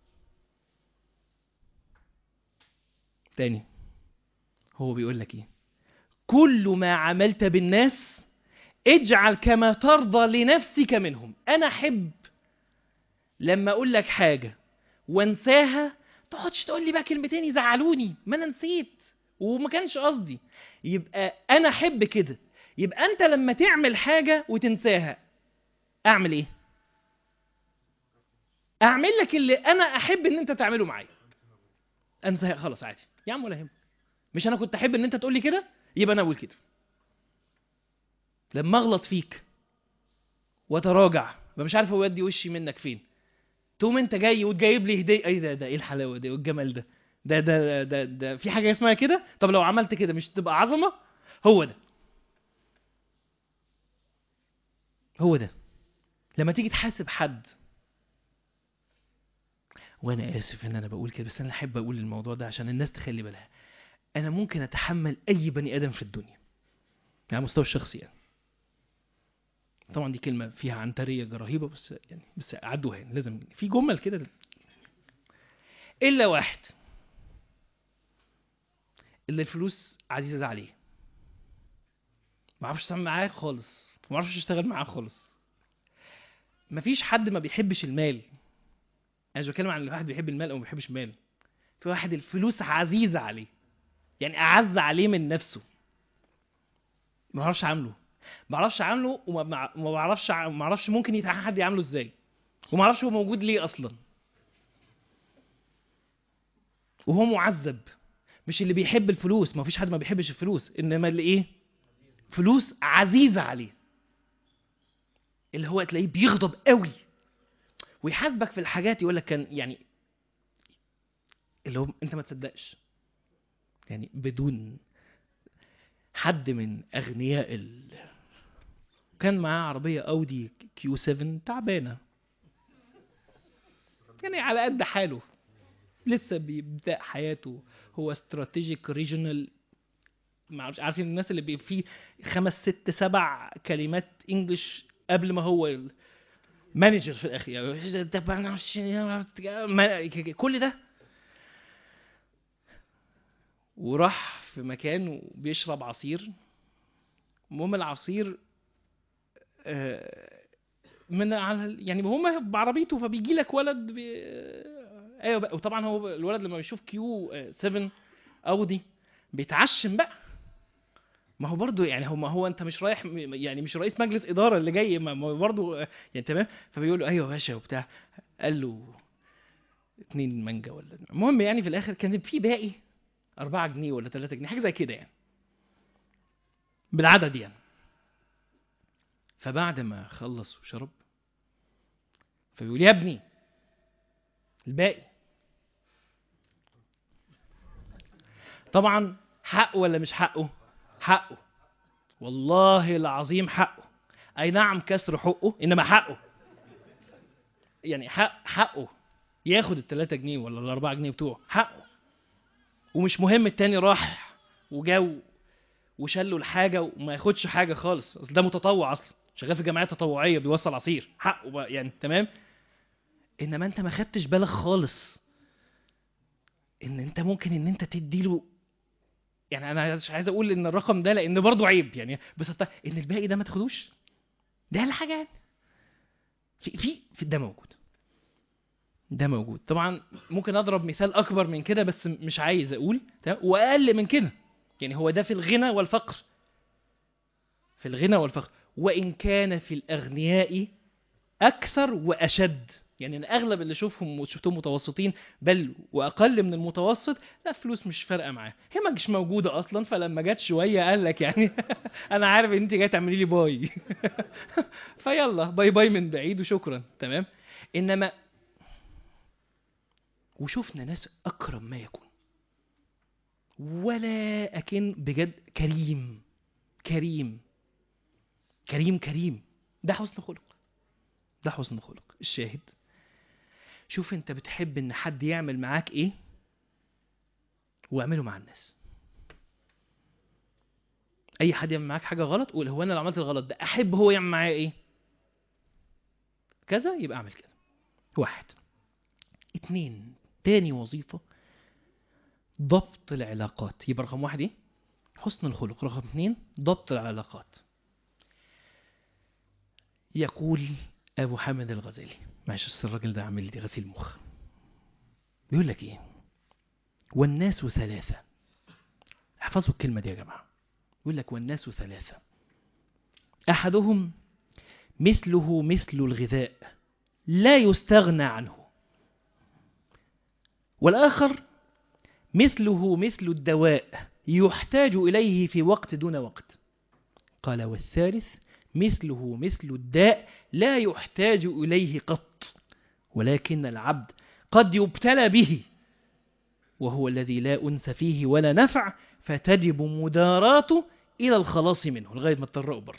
تاني هو بيقول لك ايه كل ما عملت بالناس اجعل كما ترضى لنفسك منهم انا احب لما اقول لك حاجه وانساها تقعدش تقول لي بقى كلمتين يزعلوني ما انا نسيت وما كانش قصدي يبقى انا احب كده يبقى انت لما تعمل حاجه وتنساها اعمل ايه اعمل لك اللي انا احب ان انت تعمله معايا انساها خلاص عادي يا عم ولا يهمك مش انا كنت احب ان انت تقول لي كده يبقى انا اقول كده لما اغلط فيك واتراجع يبقى مش عارف اودي وشي منك فين تقوم انت جاي وتجايب لي هديه ايه ده ده ايه الحلاوه دي والجمال ده ده ده ده, ده في حاجه اسمها كده طب لو عملت كده مش تبقى عظمه هو ده هو ده لما تيجي تحاسب حد وانا اسف ان انا بقول كده بس انا احب اقول الموضوع ده عشان الناس تخلي بالها انا ممكن اتحمل اي بني ادم في الدنيا على المستوى الشخصي يعني طبعا دي كلمه فيها عنتريه رهيبه بس يعني بس عدوها يعني لازم في جمل كده الا واحد اللي الفلوس عزيزه عليه ما اعرفش اتعامل معاه خالص ما اعرفش اشتغل معاه خالص مفيش حد ما بيحبش المال انا مش بتكلم عن الواحد بيحب المال او ما بيحبش المال في واحد الفلوس عزيزه عليه يعني اعز عليه من نفسه ما بعرفش عامله ما بعرفش عامله وما ما ما بعرفش ع- ما بعرفش ممكن يتع- حد يعامله ازاي وما اعرفش هو موجود ليه اصلا وهو معذب مش اللي بيحب الفلوس ما فيش حد ما بيحبش الفلوس انما اللي ايه فلوس عزيزه عليه اللي هو تلاقيه بيغضب قوي ويحاسبك في الحاجات يقول لك كان يعني اللي هو انت ما تصدقش يعني بدون حد من اغنياء ال... كان معاه عربيه اودي كيو 7 تعبانه يعني على قد حاله لسه بيبدا حياته هو استراتيجيك ريجونال معرفش عارفين الناس اللي بيبقى فيه خمس ست سبع كلمات انجلش قبل ما هو مانجر في الاخر يعني ده بقى أنا مش- ما- كل ده وراح في مكان وبيشرب عصير المهم العصير آه، من على ال- يعني هم بعربيته فبيجي لك ولد بي... ايوه بقى وطبعا هو الولد لما بيشوف كيو 7 اودي بيتعشم بقى ما هو برضه يعني هو ما هو انت مش رايح م- يعني مش رئيس مجلس اداره اللي جاي ما ما هو برضه آه، يعني تمام فبيقول له ايوه يا باشا وبتاع قال له اتنين مانجا ولا المهم يعني في الاخر كان في باقي أربعة جنيه ولا تلاتة جنيه حاجة زي كده يعني بالعدد يعني فبعد ما خلص وشرب فبيقول يا ابني الباقي طبعا حقه ولا مش حقه حقه والله العظيم حقه اي نعم كسر حقه انما حقه يعني حق حقه ياخد التلاتة جنيه ولا الأربعة جنيه بتوعه حقه ومش مهم التاني راح وجا وشال له الحاجه وما ياخدش حاجه خالص اصل ده متطوع اصلا شغال في جمعيه تطوعيه بيوصل عصير حقه بقى يعني تمام انما انت ما خدتش بالك خالص ان انت ممكن ان انت تديله يعني انا مش عايز اقول ان الرقم ده لان برضه عيب يعني بس أنت- ان الباقي ده ما تاخدوش ده اقل حاجه يعني في في في ده موجود ده موجود طبعا ممكن اضرب مثال اكبر من كده بس مش عايز اقول تمام؟ واقل من كده يعني هو ده في الغنى والفقر في الغنى والفقر وان كان في الاغنياء اكثر واشد يعني انا اغلب اللي اشوفهم شفتهم متوسطين بل واقل من المتوسط لا فلوس مش فارقه معاه هي ما مش موجوده اصلا فلما جت شويه قال لك يعني انا عارف ان انت جاي تعملي لي باي فيلا باي باي من بعيد وشكرا تمام انما وشفنا ناس اكرم ما يكون ولا اكن بجد كريم كريم كريم كريم ده حسن خلق ده حسن خلق الشاهد شوف انت بتحب ان حد يعمل معاك ايه واعمله مع الناس اي حد يعمل معاك حاجه غلط قول هو انا لو عملت الغلط ده احب هو يعمل معايا ايه كذا يبقى اعمل كده واحد اتنين تاني وظيفة ضبط العلاقات يبقى رقم واحد ايه حسن الخلق رقم اثنين ضبط العلاقات يقول ابو حامد الغزالي معلش بس الراجل ده عامل لي غسيل مخ بيقول لك ايه والناس ثلاثة احفظوا الكلمة دي يا جماعة يقول لك والناس ثلاثة أحدهم مثله مثل الغذاء لا يستغنى عنه والآخر مثله مثل الدواء يحتاج إليه في وقت دون وقت قال والثالث مثله مثل الداء لا يحتاج إليه قط ولكن العبد قد يبتلى به وهو الذي لا أنس فيه ولا نفع فتجب مداراته إلى الخلاص منه لغاية ما تطرقوا بره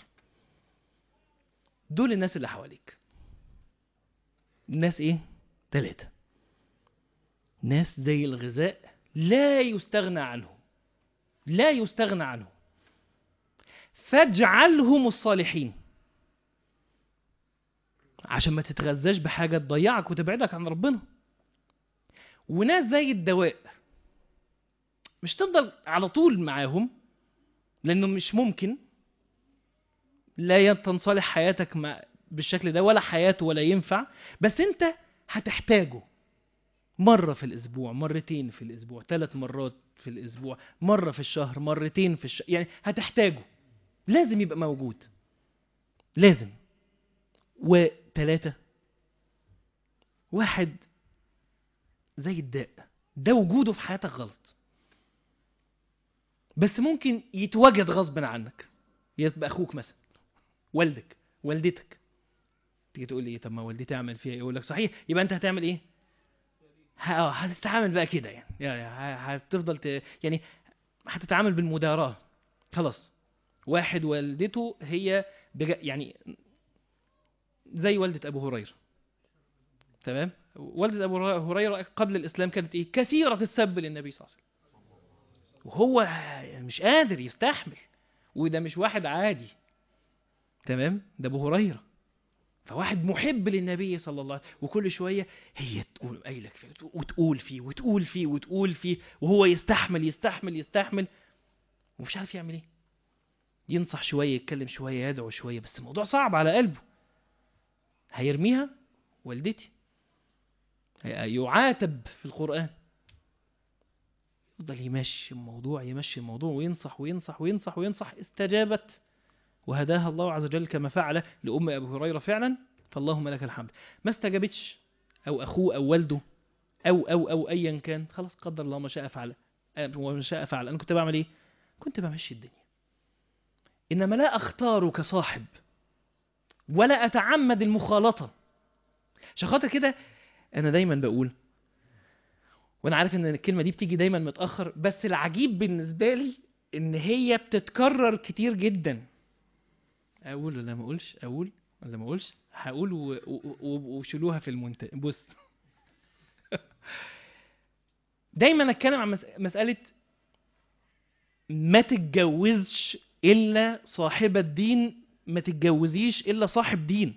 دول الناس اللي حواليك الناس ايه ثلاثة ناس زي الغذاء لا يستغنى عنه لا يستغنى عنه فاجعلهم الصالحين عشان ما تتغذاش بحاجة تضيعك وتبعدك عن ربنا وناس زي الدواء مش تفضل على طول معاهم لانه مش ممكن لا تنصلح حياتك مع بالشكل ده ولا حياته ولا ينفع بس انت هتحتاجه مرة في الأسبوع مرتين في الأسبوع ثلاث مرات في الأسبوع مرة في الشهر مرتين في الشهر يعني هتحتاجه لازم يبقى موجود لازم وثلاثة واحد زي الداء ده وجوده في حياتك غلط بس ممكن يتوجد غصب عنك يبقى اخوك مثلا والدك والدتك تيجي تقول لي ايه طب ما والدتي اعمل فيها ايه يقول لك صحيح يبقى انت هتعمل ايه ه- هتتعامل بقى كده يعني يعني ه- هتفضل ت... يعني هتتعامل بالمداراة خلاص واحد والدته هي بج... يعني زي والدة أبو هريرة تمام والدة أبو هريرة قبل الإسلام كانت إيه كثيرة السب للنبي صلى الله عليه وسلم وهو مش قادر يستحمل وده مش واحد عادي تمام ده أبو هريرة فواحد محب للنبي صلى الله عليه وسلم وكل شوية هي تقول قايلك فيه وتقول فيه وتقول فيه وتقول فيه وهو يستحمل يستحمل يستحمل ومش عارف يعمل ايه ينصح شوية يتكلم شوية يدعو شوية بس الموضوع صعب على قلبه هيرميها والدتي يعاتب في القرآن يفضل يمشي الموضوع يمشي الموضوع وينصح وينصح وينصح وينصح استجابت وهداها الله عز وجل كما فعل لأم أبي هريرة فعلا فاللهم لك الحمد ما استجابتش أو أخوه أو والده أو أو أو أيا كان خلاص قدر الله ما شاء فعل وما شاء فعل أنا كنت بعمل إيه كنت بمشي الدنيا إنما لا أختار كصاحب ولا أتعمد المخالطة عشان خاطر كده أنا دايما بقول وأنا عارف إن الكلمة دي بتيجي دايما متأخر بس العجيب بالنسبة لي إن هي بتتكرر كتير جدا أقول ولا ما أقولش أقول ولا ما أقولش هقول و- و- و- وشيلوها في المنتج بص دايما اتكلم عن مس- مسألة ما تتجوزش إلا صاحبة دين ما تتجوزيش إلا صاحب دين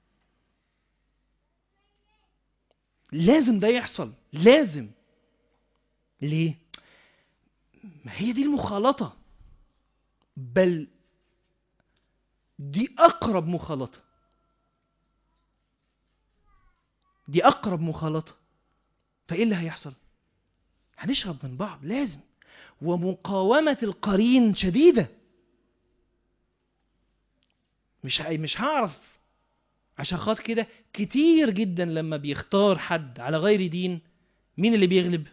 لازم ده يحصل لازم ليه ما هي دي المخالطة بل دي أقرب مخالطة دي أقرب مخالطة فإيه اللي هيحصل هنشرب من بعض لازم ومقاومة القرين شديدة مش ه- مش هعرف عشان خاطر كده كتير جدا لما بيختار حد على غير دين مين اللي بيغلب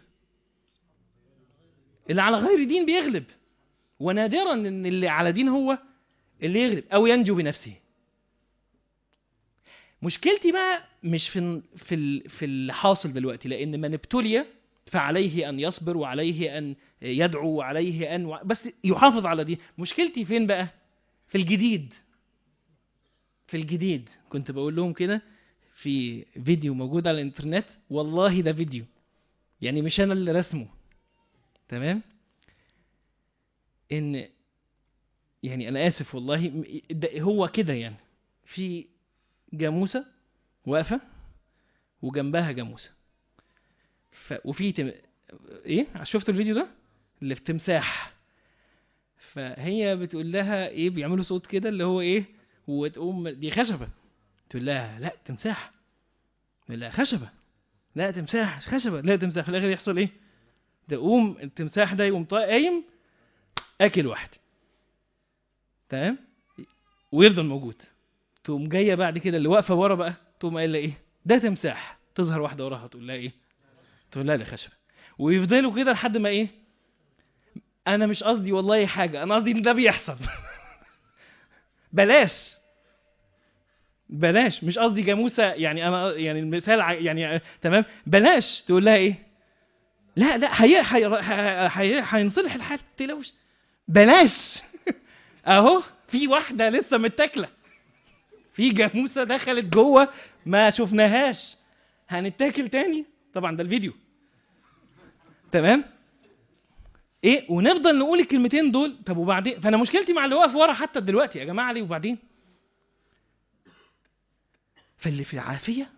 اللي على غير دين بيغلب ونادرا ان اللي على دين هو اللي يغلب او ينجو بنفسه مشكلتي بقى مش في ال- في ال- في اللي حاصل دلوقتي لان من ابتلي فعليه ان يصبر وعليه ان يدعو وعليه ان بس يحافظ على دي مشكلتي فين بقى في الجديد في الجديد كنت بقول لهم كده في فيديو موجود على الانترنت والله ده فيديو يعني مش انا اللي رسمه تمام ان يعني انا اسف والله م- ده هو كده يعني في جاموسه واقفه وجنبها جاموسه ف... وفي تم... ايه شفتوا الفيديو ده اللي في تمساح فهي بتقول لها ايه بيعملوا صوت كده اللي هو ايه وتقوم دي خشبه تقول لها لا تمساح تقول لها خشبه لا تمساح خشبه لا تمساح في الاخر يحصل ايه تقوم التمساح ده يقوم طا- قايم اكل واحد تمام ويفضل موجود تقوم جايه بعد كده اللي واقفه ورا بقى تقوم قايله ايه ده تمساح تظهر واحده وراها تقول لها ايه تقول لها ده خشبه ويفضلوا كده لحد ما ايه انا مش قصدي والله حاجه انا قصدي ان ده بيحصل بلاش بلاش مش قصدي جاموسه يعني انا يعني المثال ع- يعني آه، تمام بلاش تقول لها ايه لا لا هي هي- هي- هينصلح الحال ما تقلقوش بلاش اهو في واحده لسه متاكله في جاموسه دخلت جوه ما شفناهاش هنتاكل تاني طبعا ده الفيديو تمام ايه ونفضل نقول الكلمتين دول طب وبعدين فانا مشكلتي مع اللي واقف ورا حتى دلوقتي يا جماعه ليه وبعدين فاللي في العافيه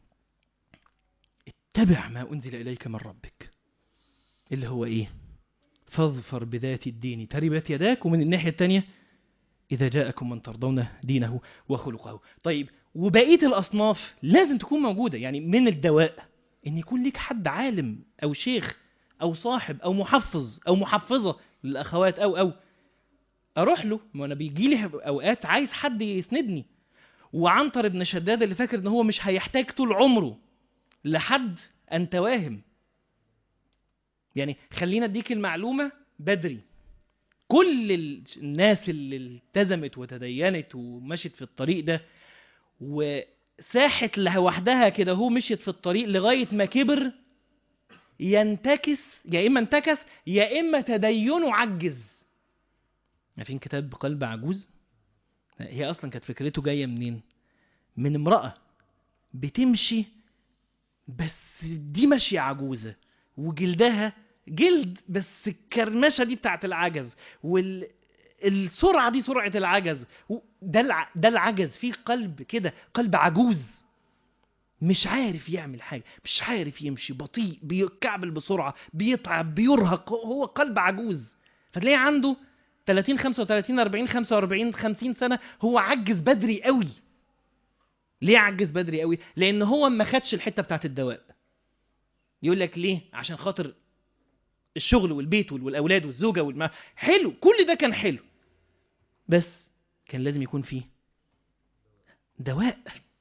اتبع ما انزل اليك من ربك اللي هو ايه فاظفر بذات الدين تربت يداك ومن الناحيه الثانيه اذا جاءكم من ترضون دينه وخلقه طيب وبقيه الاصناف لازم تكون موجوده يعني من الدواء ان يكون ليك حد عالم او شيخ او صاحب او محفظ او محفظه للاخوات او او اروح له ما انا بيجي لي اوقات عايز حد يسندني وعنتر بن شداد اللي فاكر ان هو مش هيحتاج طول عمره لحد انت واهم يعني خلينا اديك المعلومه بدري كل ال- الناس اللي التزمت وتدينت ومشت في الطريق ده وساحت لوحدها كده هو مشيت في الطريق لغايه ما كبر ينتكس يا اما انتكس يا اما تدينه عجز عارفين كتاب قلب عجوز هي اصلا كانت فكرته جايه منين من امراه بتمشي بس دي ماشيه عجوزه وجلدها جلد بس الكرمشه دي بتاعت العجز وال السرعه دي سرعه العجز و- ده الع... ده العجز في قلب كده قلب عجوز مش عارف يعمل حاجه مش عارف يمشي بطيء بيكعبل بسرعه بيتعب بيرهق هو قلب عجوز فتلاقيه عنده 30 35 40 45 50 سنه هو عجز بدري قوي ليه عجز بدري قوي لان هو ما خدش الحته بتاعت الدواء يقول لك ليه عشان خاطر الشغل والبيت وال- والاولاد والزوجه والما حلو كل ده كان حلو بس كان لازم يكون فيه دواء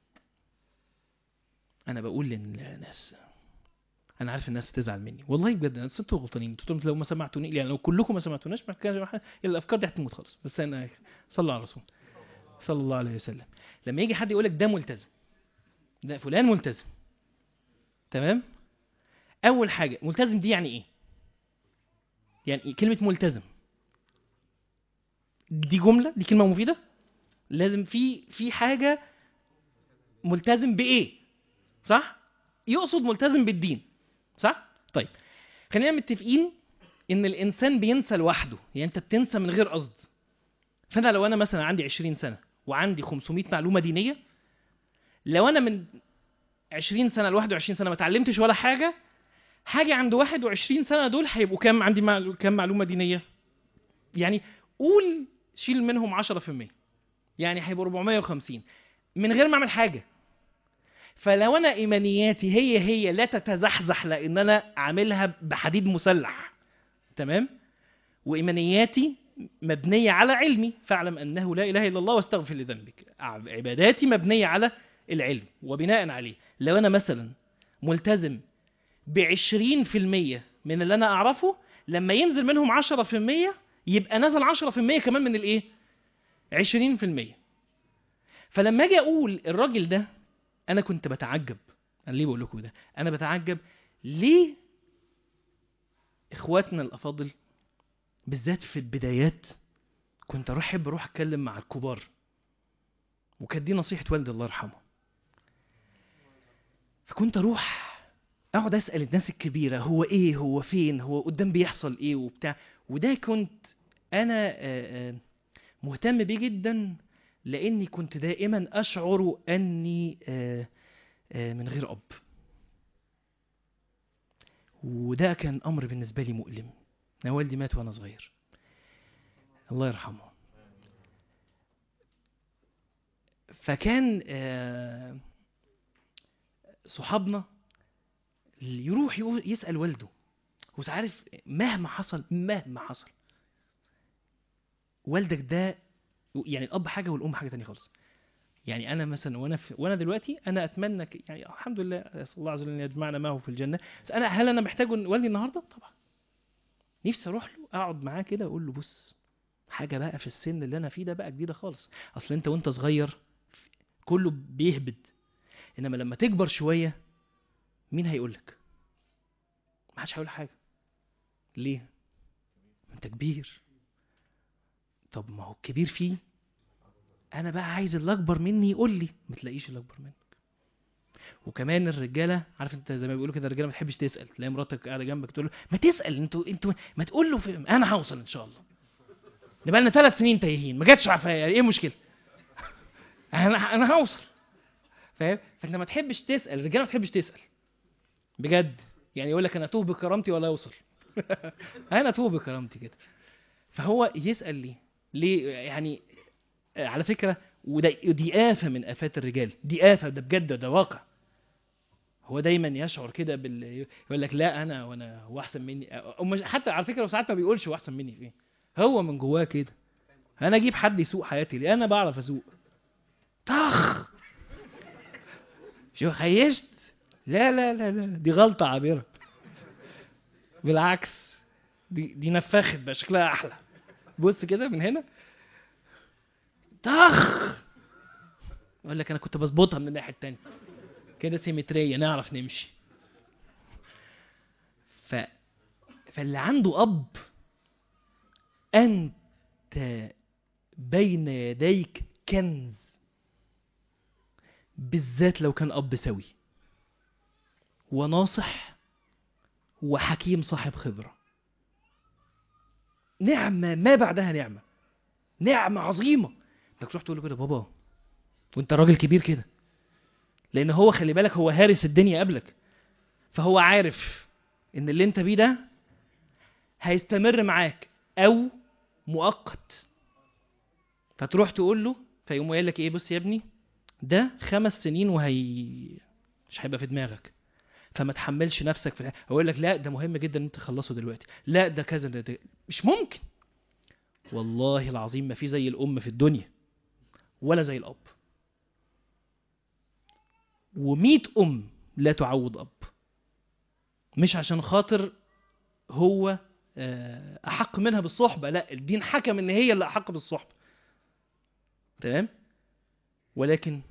انا بقول للناس انا عارف الناس تزعل مني والله بجد انا انتوا غلطانين انتوا لو ما سمعتوني يعني لو كلكم ما سمعتوناش ما كانش واحد- الافكار دي هتموت خالص بس انا صلوا على الرسول صلى الله عليه وسلم لما يجي حد يقول لك ده ملتزم ده فلان ملتزم تمام اول حاجه ملتزم دي يعني ايه يعني إيه؟ كلمه ملتزم دي جمله دي كلمه مفيده لازم في في حاجه ملتزم بايه صح يقصد ملتزم بالدين صح طيب خلينا متفقين ان الانسان بينسى لوحده يعني انت بتنسى من غير قصد فانا لو انا مثلا عندي 20 سنه وعندي 500 معلومه دينيه لو انا من 20 سنه ل 21 سنه ما اتعلمتش ولا حاجه هاجي عند 21 سنه دول هيبقوا كام عندي معلو... كام معلومه دينيه يعني قول شيل منهم 10% يعني هيبقوا 450 من غير ما اعمل حاجه فلو انا ايمانياتي هي هي لا تتزحزح لان انا عاملها بحديد مسلح تمام وايمانياتي مبنيه على علمي فاعلم انه لا اله الا الله واستغفر لذنبك عباداتي مبنيه على العلم وبناء عليه لو انا مثلا ملتزم ب 20% من اللي انا اعرفه لما ينزل منهم 10% يبقى نزل 10% كمان من الايه 20% فلما اجي اقول الراجل ده انا كنت بتعجب انا ليه بقول لكم ده انا بتعجب ليه اخواتنا الافاضل بالذات في البدايات كنت اروح احب اروح اتكلم مع الكبار وكانت دي نصيحه والدي الله يرحمه فكنت اروح اقعد اسال الناس الكبيره هو ايه هو فين هو قدام بيحصل ايه وبتاع وده كنت انا آه، آه، مهتم بيه جدا لاني كنت دائما اشعر اني آه، آه، من غير اب وده كان امر بالنسبه لي مؤلم انا والدي مات وانا صغير الله يرحمه فكان آه، صحابنا اللي يروح يقول- يسال والده هو عارف مهما حصل مهما حصل والدك ده يعني الاب حاجه والام حاجه تانية خالص يعني انا مثلا وانا في وانا دلوقتي انا اتمنى ك- يعني الحمد لله اسال الله عز وجل ان يجمعنا معه في الجنه بس انا هل انا محتاج والدي النهارده طبعا نفسي اروح له اقعد معاه كده واقول له بص حاجه بقى في السن اللي انا فيه ده بقى جديده خالص اصل انت وانت صغير كله بيهبد انما لما تكبر شويه مين هيقولك ما حدش هيقول حاجه ليه انت كبير طب ما هو الكبير فيه انا بقى عايز اللي اكبر مني يقول لي ما تلاقيش اللي اكبر منك وكمان الرجاله عارف انت زي ما بيقولوا كده الرجاله ما تحبش تسال تلاقي مراتك قاعده جنبك تقول له ما تسال انتوا انتوا ما تقول له في... انا هوصل ان شاء الله نبقى لنا ثلاث سنين تايهين ما جاتش عفايه يعني ايه المشكله انا انا هوصل فاهم فانت ما تحبش تسال الرجاله ما تحبش تسال بجد يعني يقول لك انا اتوه بكرامتي ولا اوصل انا اتوه بكرامتي كده فهو يسال ليه ليه يعني آه، على فكره وده دي آفة من آفات الرجال دي آفة ده بجد ده واقع هو دايما يشعر كده بال يقول لك لا انا وانا هو احسن مني أو مش حتى على فكره ساعات ما بيقولش هو احسن مني في ايه هو من جواه كده انا اجيب حد يسوق حياتي ليه انا بعرف اسوق طخ شو خيشت لا لا لا لا دي غلطه عابره بالعكس دي دي نفخت بقى شكلها احلى بص كده من هنا طخ اقول لك انا كنت بظبطها من الناحيه التانيه كده سيمتريه نعرف نمشي ف فاللي عنده اب انت بين يديك كنز بالذات لو كان اب سوي وناصح وحكيم صاحب خبره نعمه ما بعدها نعمه نعمه عظيمه انك تروح تقول له كده بابا وانت راجل كبير كده لان هو خلي بالك هو هارس الدنيا قبلك فهو عارف ان اللي انت بيه ده هيستمر معاك او مؤقت فتروح تقول له فيقوم قايل لك ايه بص يا ابني ده خمس سنين وهي مش هيبقى في دماغك فما تحملش نفسك في الحاجة. اقول لك لا ده مهم جدا ان انت تخلصه دلوقتي لا ده كذا ده, ده مش ممكن والله العظيم ما في زي الام في الدنيا ولا زي الاب ومية أم لا تعوض أب مش عشان خاطر هو آه، أحق منها بالصحبة لا الدين حكم إن هي اللي أحق بالصحبة تمام ولكن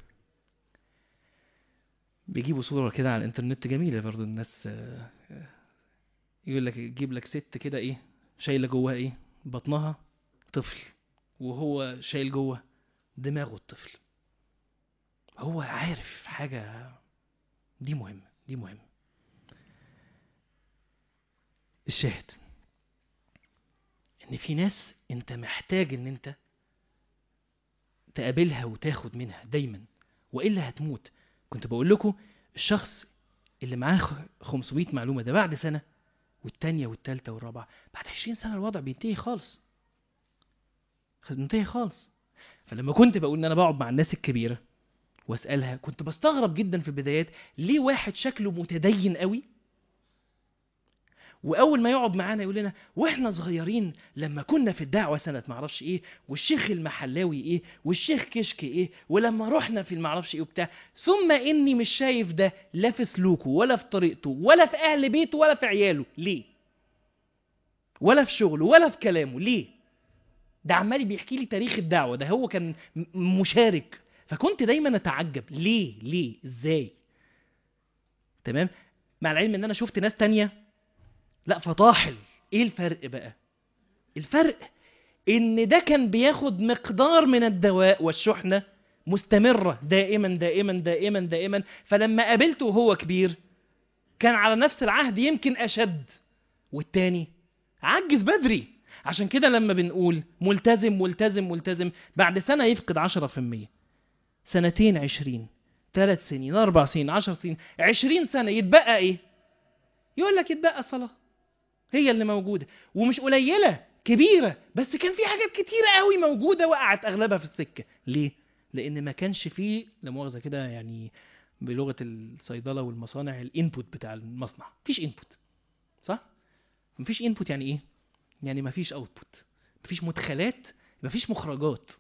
بيجيبوا صورة كده على الإنترنت جميلة برضو الناس آه، آه، يقول لك يجيب لك ست كده إيه شايلة جواها إيه بطنها طفل وهو شايل جوه دماغه الطفل هو عارف حاجة دي مهمة دي مهمة الشاهد ان في ناس انت محتاج ان انت تقابلها وتاخد منها دايما والا هتموت كنت بقول لكم الشخص اللي معاه خ- 500 معلومة ده بعد سنة والتانية والتالتة والرابعة بعد 20 سنة الوضع بينتهي خالص بينتهي خالص فلما كنت بقول ان انا بقعد مع الناس الكبيره واسالها كنت بستغرب جدا في البدايات ليه واحد شكله متدين قوي واول ما يقعد معانا يقول لنا واحنا صغيرين لما كنا في الدعوه سنه معرفش ايه والشيخ المحلاوي ايه والشيخ كشك ايه ولما رحنا في المعرفش ايه وبتاع ثم اني مش شايف ده لا في سلوكه ولا في طريقته ولا في اهل بيته ولا في عياله ليه ولا في شغله ولا في كلامه ليه ده عمال بيحكي لي تاريخ الدعوه ده هو كان م- مشارك فكنت دايما اتعجب ليه ليه ازاي تمام مع العلم ان انا شفت ناس تانية لا فطاحل ايه الفرق بقى الفرق ان ده كان بياخد مقدار من الدواء والشحنة مستمرة دائما دائما دائما دائما فلما قابلته وهو كبير كان على نفس العهد يمكن اشد والتاني عجز بدري عشان كده لما بنقول ملتزم ملتزم ملتزم بعد سنة يفقد عشرة في المية سنتين عشرين ثلاث سنين أربع سنين عشر سنين عشرين سنة يتبقى إيه؟ يقول لك يتبقى صلاة هي اللي موجودة ومش قليلة كبيرة بس كان في حاجات كتيرة قوي موجودة وقعت أغلبها في السكة ليه؟ لأن ما كانش فيه لا مؤاخذة كده يعني بلغة الصيدلة والمصانع الانبوت بتاع المصنع مفيش انبوت صح؟ مفيش انبوت يعني ايه؟ يعني مفيش اوتبوت مفيش مدخلات مفيش مخرجات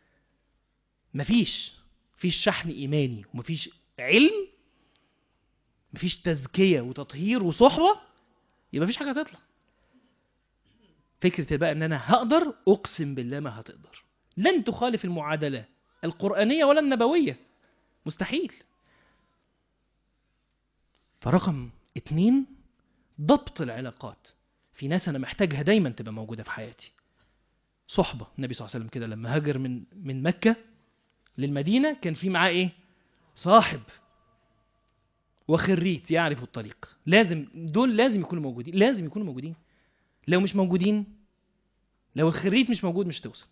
مفيش مفيش شحن ايماني ومفيش علم مفيش تزكيه وتطهير وصحبه يبقى مفيش حاجه هتطلع فكره بقى ان انا هقدر اقسم بالله ما هتقدر لن تخالف المعادله القرانيه ولا النبويه مستحيل فرقم اتنين ضبط العلاقات في ناس انا محتاجها دايما تبقى موجوده في حياتي صحبه النبي صلى الله عليه وسلم كده لما هاجر من من مكه للمدينه كان في معاه ايه صاحب وخريت يعرف الطريق لازم دول لازم يكونوا موجودين لازم يكونوا موجودين لو مش موجودين لو الخريت مش موجود مش توصل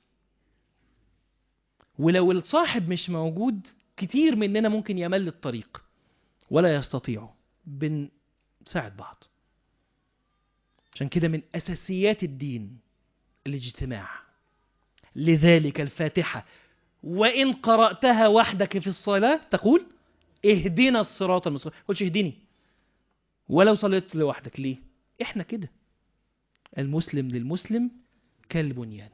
ولو الصاحب مش موجود كتير مننا ممكن يمل الطريق ولا يستطيعه بنساعد بعض عشان كده من أساسيات الدين الاجتماع لذلك الفاتحة وإن قرأتها وحدك في الصلاة تقول اهدنا الصراط المستقيم قلتش اهدني ولو صليت لوحدك ليه احنا كده المسلم للمسلم كالبنيان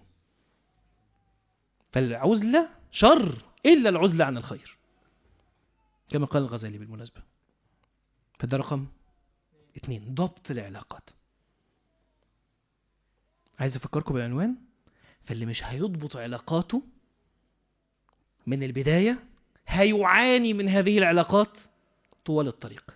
فالعزلة شر إلا العزلة عن الخير كما قال الغزالي بالمناسبة فده رقم اثنين ضبط العلاقات عايز أفكركم بالعنوان فاللي مش هيضبط علاقاته من البداية هيعاني من هذه العلاقات طوال الطريق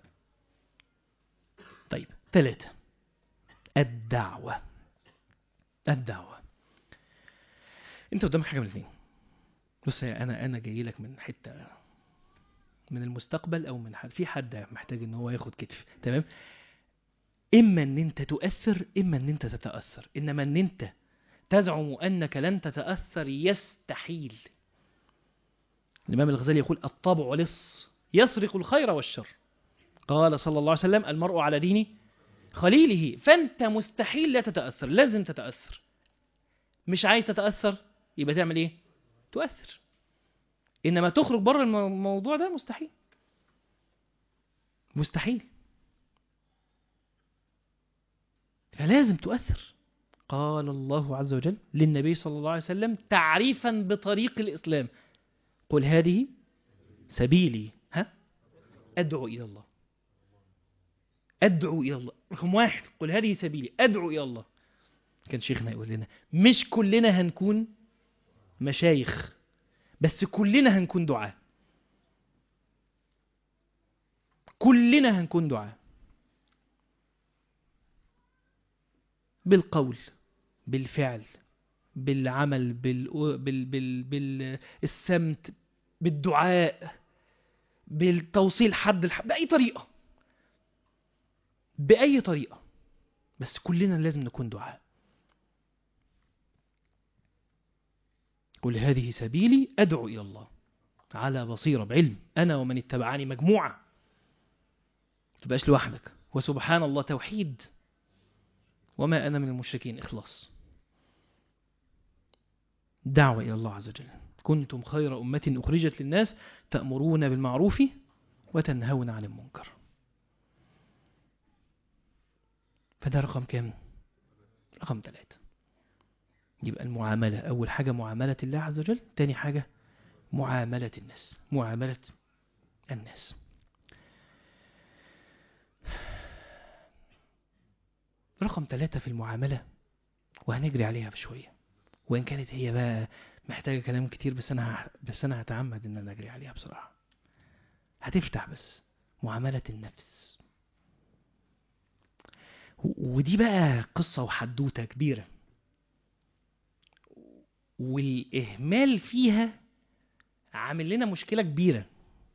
طيب ثلاثة الدعوة الدعوة انت قدامك حاجة من الاثنين بص يا انا انا جاي لك من حتة من المستقبل او من حد في حد محتاج ان هو ياخد كتف تمام اما ان انت تؤثر اما ان انت تتاثر انما ان انت تزعم انك لن تتاثر يستحيل الامام الغزالي يقول الطبع لص يسرق الخير والشر قال صلى الله عليه وسلم المرء على دين خليله فانت مستحيل لا تتاثر لازم تتاثر مش عايز تتاثر يبقى تعمل ايه تؤثر انما تخرج بره الموضوع ده مستحيل مستحيل فلازم تؤثر قال الله عز وجل للنبي صلى الله عليه وسلم تعريفا بطريق الإسلام قل هذه سبيلي ها أدعو إلى الله أدعو إلى الله رقم واحد قل هذه سبيلي أدعو إلى الله كان شيخنا يقول لنا مش كلنا هنكون مشايخ بس كلنا هنكون دعاة كلنا هنكون دعاة بالقول بالفعل بالعمل بال... بال... بال... بالسمت بالدعاء بالتوصيل حد الحد بأي طريقة بأي طريقة بس كلنا لازم نكون دعاء قل هذه سبيلي أدعو إلى الله على بصيرة بعلم أنا ومن اتبعني مجموعة تبقاش لوحدك وسبحان الله توحيد وما أنا من المشركين إخلاص دعوة إلى الله عز وجل كنتم خير أمة أخرجت للناس تأمرون بالمعروف وتنهون عن المنكر فده رقم كام؟ رقم ثلاثة يبقى المعاملة أول حاجة معاملة الله عز وجل تاني حاجة معاملة الناس معاملة الناس رقم ثلاثة في المعاملة وهنجري عليها بشوية وإن كانت هي بقى محتاجة كلام كتير بس أنا بس أنا هتعمد إن أنا أجري عليها بصراحة هتفتح بس معاملة النفس ودي بقى قصة وحدوتة كبيرة والإهمال فيها عامل لنا مشكلة كبيرة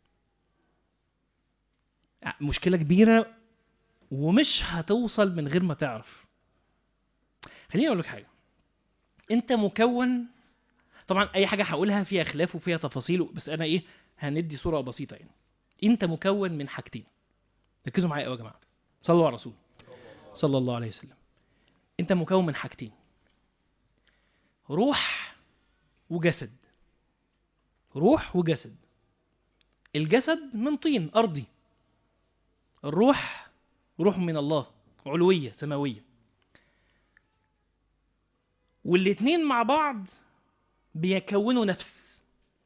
مشكلة كبيرة ومش هتوصل من غير ما تعرف خليني اقول لك حاجه انت مكون طبعا اي حاجه هقولها فيها خلاف وفيها تفاصيل بس انا ايه هندي صوره بسيطه يعني انت مكون من حاجتين ركزوا معايا قوي يا جماعه صلوا على الرسول صلى الله عليه وسلم انت مكون من حاجتين روح وجسد روح وجسد الجسد من طين ارضي الروح روح من الله علوية سماوية والاتنين مع بعض بيكونوا نفس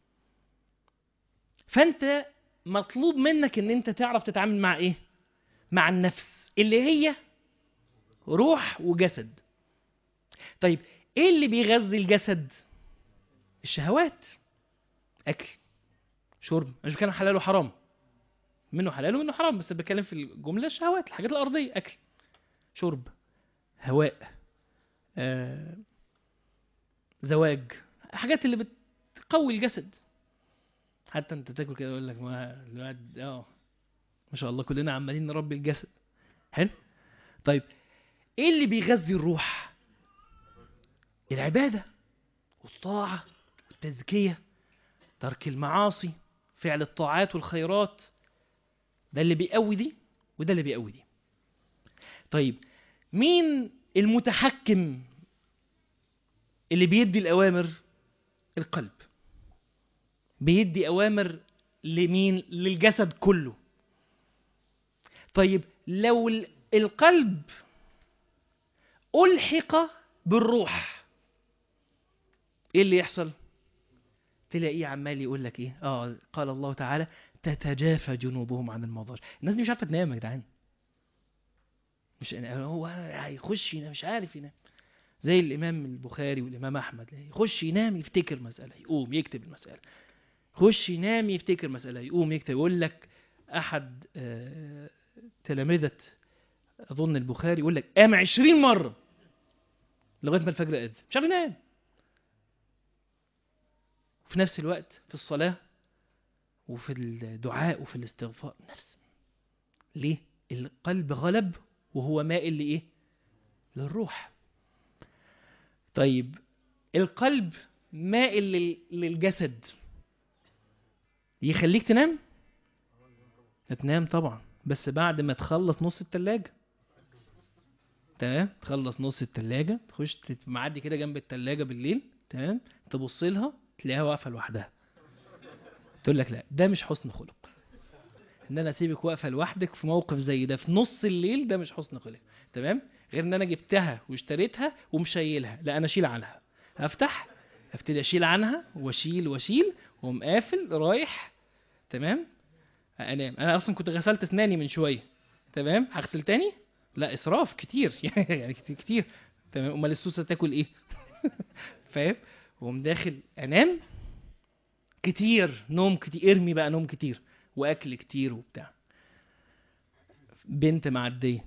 فانت مطلوب منك ان انت تعرف تتعامل مع ايه مع النفس اللي هي روح وجسد طيب ايه اللي بيغذي الجسد الشهوات اكل شرب أنا مش بتكلم حلال وحرام منه حلال ومنه حرام بس بتكلم في الجمله الشهوات الحاجات الارضيه اكل شرب هواء آه، زواج حاجات اللي بتقوي الجسد حتى انت تاكل كده يقول لك ما الواد اه ما شاء الله كلنا عمالين نربي الجسد حلو طيب ايه اللي بيغذي الروح العباده والطاعه والتزكيه ترك المعاصي فعل الطاعات والخيرات ده اللي بيقوي دي وده اللي بيقوي دي طيب مين المتحكم اللي بيدي الأوامر القلب بيدي أوامر لمين للجسد كله طيب لو ال- القلب ألحق بالروح ايه اللي يحصل تلاقيه عمال يقول لك ايه اه قال الله تعالى تتجافى جنوبهم عن المضاجع الناس دي مش عارفه تنام يا جدعان مش هو هيخش ينام مش عارف ينام زي الامام البخاري والامام احمد يخش ينام يفتكر مساله يقوم يكتب المساله يخش ينام يفتكر مساله يقوم يكتب يقول لك احد آه، تلامذه اظن البخاري يقول لك قام 20 مره لغايه ما الفجر اذن مش عارف ينام في نفس الوقت في الصلاه وفي الدعاء وفي الاستغفار نفس ليه القلب غلب وهو مائل لايه للروح طيب القلب مائل لل- للجسد يخليك تنام هتنام طبعا بس بعد ما تخلص نص التلاجة تمام تخلص نص التلاجة تخش تت- معدي كده جنب التلاجة بالليل تمام تبص لها تلاقيها واقفة لوحدها تقول لك لا ده مش حسن خلق ان انا اسيبك واقفه لوحدك في موقف زي ده في نص الليل ده مش حسن خلق تمام غير ان انا جبتها واشتريتها ومشيلها لا انا اشيل عنها هفتح ابتدي اشيل عنها واشيل واشيل واقوم قافل رايح تمام انام انا اصلا كنت غسلت اسناني من شويه تمام هغسل تاني لا اسراف كتير يعني كتير كتير تمام امال السوسه تاكل ايه فاهم واقوم داخل انام كتير نوم كتير ارمي بقى نوم كتير واكل كتير وبتاع بنت معديه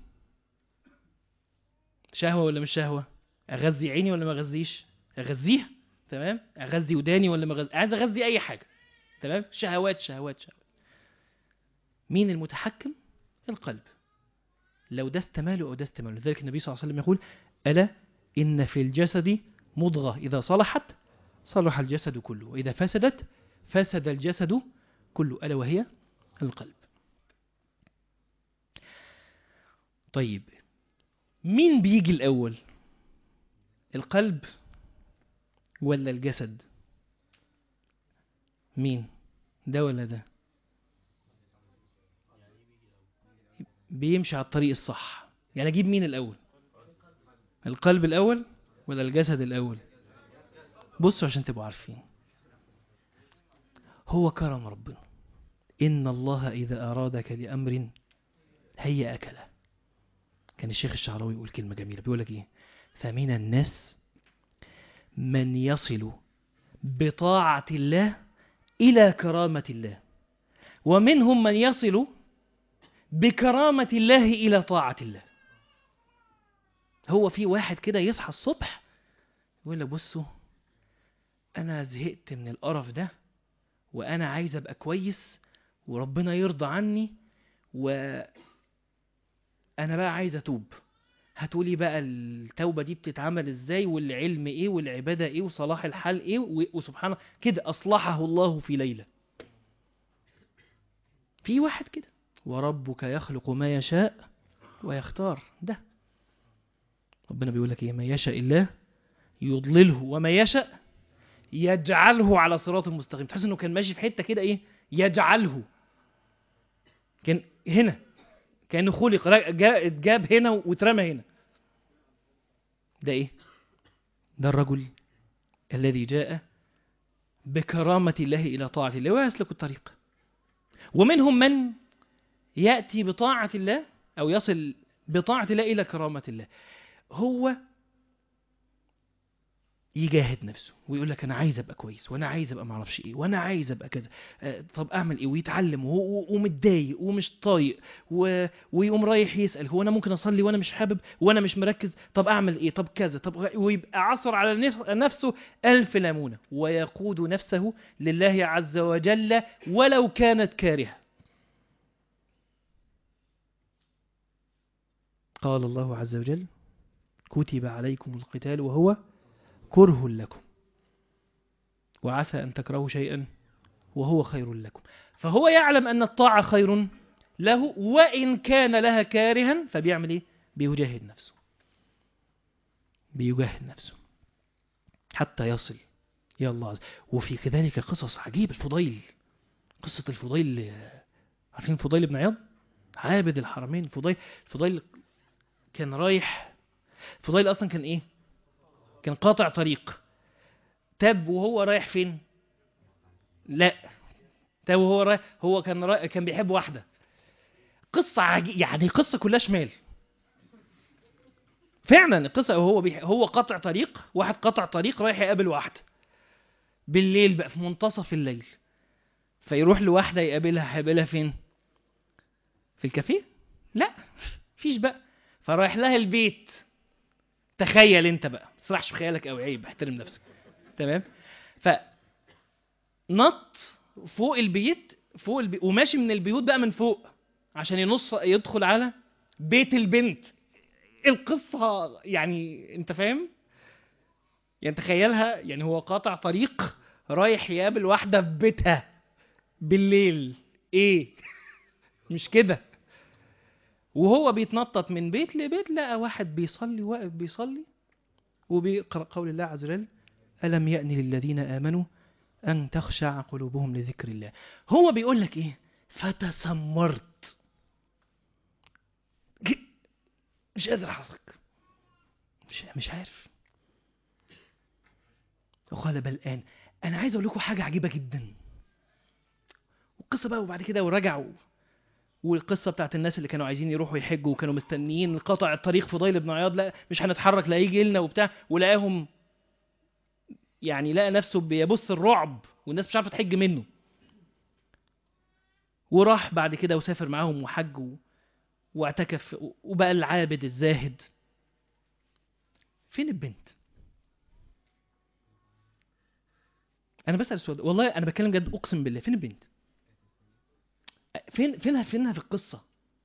شهوه ولا مش شهوه اغذي عيني ولا ما اغذيش اغذيها تمام اغذي وداني ولا ما اغذي عايز اغذي اي حاجه تمام شهوات شهوات شهوات مين المتحكم القلب لو ده استماله او ده استماله لذلك النبي صلى الله عليه وسلم يقول الا ان في الجسد مضغه اذا صلحت صلح الجسد كله واذا فسدت فسد الجسد كله ألا وهي القلب طيب مين بيجي الأول القلب ولا الجسد مين ده ولا ده بيمشي على الطريق الصح يعني اجيب مين الاول القلب الاول ولا الجسد الاول بصوا عشان تبقوا عارفين هو كرم ربنا إن الله إذا أرادك لأمر هيأك له كان الشيخ الشعراوي يقول كلمة جميلة بيقول لك إيه فمن الناس من يصل بطاعة الله إلى كرامة الله ومنهم من يصل بكرامة الله إلى طاعة الله هو في واحد كده يصحى الصبح يقول لك بصوا أنا زهقت من القرف ده وانا عايز ابقى كويس وربنا يرضى عني و انا بقى عايز اتوب هتقولي بقى التوبه دي بتتعمل ازاي والعلم ايه والعباده ايه وصلاح الحال ايه و- وسبحان الله كده اصلحه الله في ليله في واحد كده وربك يخلق ما يشاء ويختار ده ربنا بيقول لك ايه ما يشاء الله يضلله وما يشاء يجعله على صراط مستقيم تحس انه كان ماشي في حته كده ايه يجعله كان هنا كانه خلق را- جا- اتجاب هنا واترمى هنا ده ايه ده الرجل الذي جاء بكرامة الله إلى طاعة الله ويسلك الطريق ومنهم من يأتي بطاعة الله أو يصل بطاعة الله إلى كرامة الله هو يجاهد نفسه ويقول لك انا عايز ابقى كويس وانا عايز ابقى معرفش ايه وانا عايز ابقى كذا آه، طب اعمل ايه ويتعلم وهو- ومتضايق ومش طايق و... ويقوم رايح يسال هو انا ممكن اصلي وانا مش حابب وانا مش مركز طب اعمل ايه طب كذا طب غ- ويبقى عصر على نف- نفسه الف ليمونه ويقود نفسه لله عز وجل ولو كانت كارهه قال الله عز وجل كتب عليكم القتال وهو كره لكم وعسى أن تكرهوا شيئا وهو خير لكم فهو يعلم أن الطاعة خير له وإن كان لها كارها فبيعمل إيه؟ بيجاهد نفسه بيجاهد نفسه حتى يصل يا الله عز وفي كذلك قصص عجيبة الفضيل قصة الفضيل آه، عارفين الفضيل بن عياض عابد الحرمين الفضيل الفضيل كان رايح الفضيل أصلا كان إيه كان قاطع طريق تاب وهو رايح فين لا تاب وهو رايح هو كان رايح كان بيحب واحده قصه عجيبه يعني قصه كلها شمال فعلا القصه هو بيح... هو قاطع طريق واحد قاطع طريق رايح يقابل واحده بالليل بقى في منتصف الليل فيروح لواحده يقابلها هيقابلها فين في الكافيه لا مفيش بقى فرايح لها البيت تخيل انت بقى ما تسرحش في خيالك او عيب احترم نفسك تمام ف نط فوق البيت فوق البيت وماشي من البيوت بقى من فوق عشان ينص يدخل على بيت البنت القصة يعني انت فاهم يعني تخيلها يعني هو قاطع طريق رايح يقابل واحدة في بيتها بالليل ايه مش كده وهو بيتنطط من بيت لبيت لقى واحد بيصلي واقف بيصلي وبيقرأ قول الله عز وجل ألم يأن للذين آمنوا أن تخشع قلوبهم لذكر الله هو بيقول لك إيه فتسمرت ج- مش قادر أحصك مش مش عارف وقال بل الآن أنا عايز أقول لكم حاجة عجيبة جدا والقصة بقى وبعد كده ورجعوا والقصة بتاعت الناس اللي كانوا عايزين يروحوا يحجوا وكانوا مستنيين قطع الطريق فضيل بن عياض لا مش هنتحرك لا يجي لنا وبتاع ولقاهم يعني لقى نفسه بيبص الرعب والناس مش عارفه تحج منه وراح بعد كده وسافر معاهم وحج و- واعتكف وبقى العابد الزاهد فين البنت انا بسال السؤال ده. والله انا بتكلم جد اقسم بالله فين البنت فين فينها فينها في القصه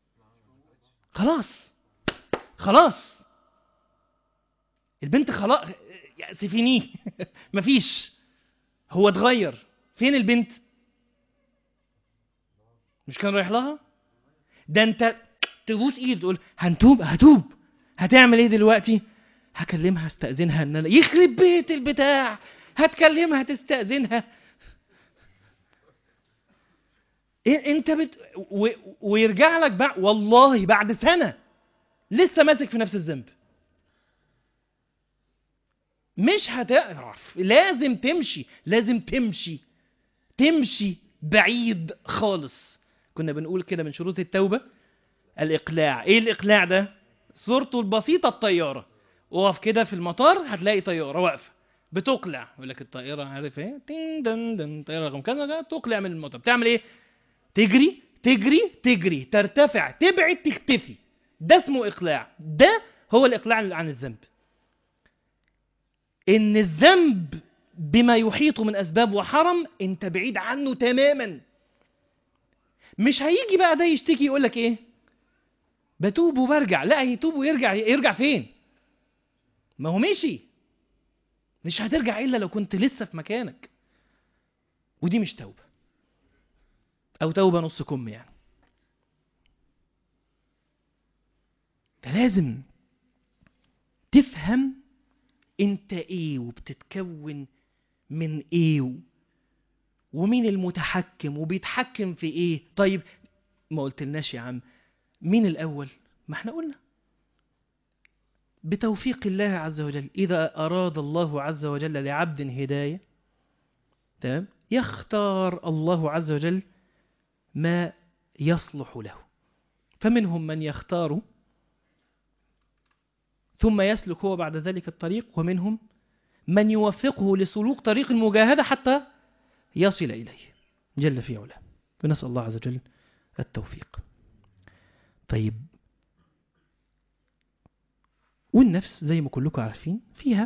خلاص خلاص البنت خلاص يعني سيفينيه مفيش هو اتغير فين البنت مش كان رايح لها ده انت تبوس ايد تقول هنتوب هتوب هتعمل ايه دلوقتي هكلمها استاذنها ان انا يخرب بيت البتاع هتكلمها تستاذنها إيه انت بت... و... ويرجع لك بقى والله بعد سنه لسه ماسك في نفس الذنب مش هتعرف لازم تمشي لازم تمشي تمشي بعيد خالص كنا بنقول كده من شروط التوبة الإقلاع إيه الإقلاع ده؟ صورته البسيطة الطيارة وقف كده في المطار هتلاقي طيارة واقفة بتقلع يقول لك الطائرة عارف ايه؟ تين دن دن طيارة رقم كذا كذا، تقلع من المطار بتعمل ايه؟ تجري تجري تجري ترتفع تبعد تختفي ده اسمه إقلاع ده هو الإقلاع عن الذنب ان الذنب بما يحيط من اسباب وحرم انت بعيد عنه تماما مش هيجي بقى ده يشتكي يقول لك ايه بتوب وبرجع لا يتوب ويرجع يرجع فين ما هو مشي مش هترجع الا لو كنت لسه في مكانك ودي مش توبه او توبه نص كم يعني فلازم تفهم انت ايه وبتتكون من ايه و- ومين المتحكم وبيتحكم في ايه طيب ما قلتلناش يا عم مين الاول ما احنا قلنا بتوفيق الله عز وجل اذا اراد الله عز وجل لعبد هدايه تمام يختار الله عز وجل ما يصلح له فمنهم من يختار ثم يسلك هو بعد ذلك الطريق ومنهم من يوفقه لسلوك طريق المجاهدة حتى يصل إليه جل في علاه ونسأل الله عز وجل التوفيق طيب والنفس زي ما كلكم عارفين فيها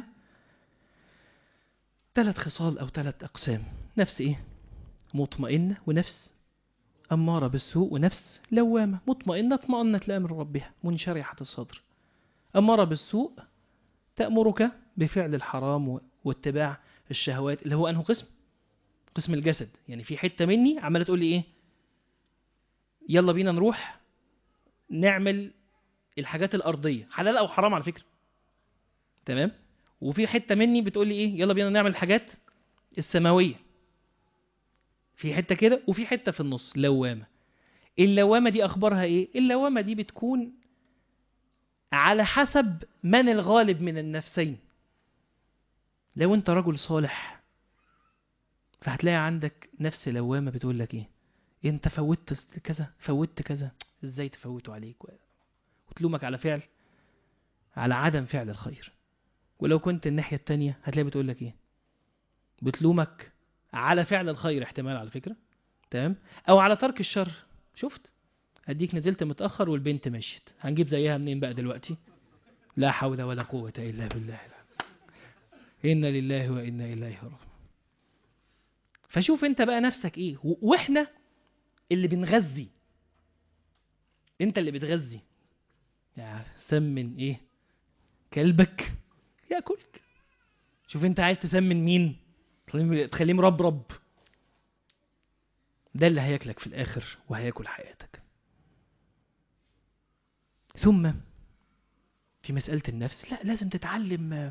ثلاث خصال أو ثلاث أقسام نفس إيه؟ مطمئنة ونفس أمارة بالسوء ونفس لوامة مطمئنة اطمأنت لأمر ربها منشرحة الصدر أمارة بالسوء تأمرك بفعل الحرام واتباع الشهوات اللي هو أنه قسم قسم الجسد يعني في حتة مني عمالة تقول لي إيه يلا بينا نروح نعمل الحاجات الأرضية حلال أو حرام على فكرة تمام وفي حتة مني بتقول لي إيه يلا بينا نعمل الحاجات السماوية في حتة كده وفي حتة في النص لوامة اللوامة دي أخبارها إيه اللوامة دي بتكون على حسب من الغالب من النفسين لو انت رجل صالح فهتلاقي عندك نفس لوامة بتقول لك ايه انت فوتت كذا فوتت كذا ازاي تفوتوا عليك وتلومك على فعل على عدم فعل الخير ولو كنت الناحية التانية هتلاقي بتقول لك ايه بتلومك على فعل الخير احتمال على فكرة تمام او على ترك الشر شفت اديك نزلت متأخر والبنت مشيت هنجيب زيها منين بقى دلوقتي لا حول ولا قوة الا بالله إنا لله وإنا إليه راجعون فشوف انت بقى نفسك ايه واحنا اللي بنغذي انت اللي بتغذي يعني سمن ايه كلبك ياكلك شوف انت عايز تسمن مين تخليه مربرب ده اللي هياكلك في الاخر وهياكل حياتك ثم في مسألة النفس لا لازم تتعلم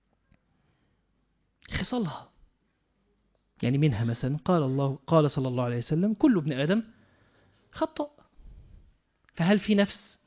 خصالها يعني منها مثلا قال الله قال صلى الله عليه وسلم كل ابن آدم خطأ فهل في نفس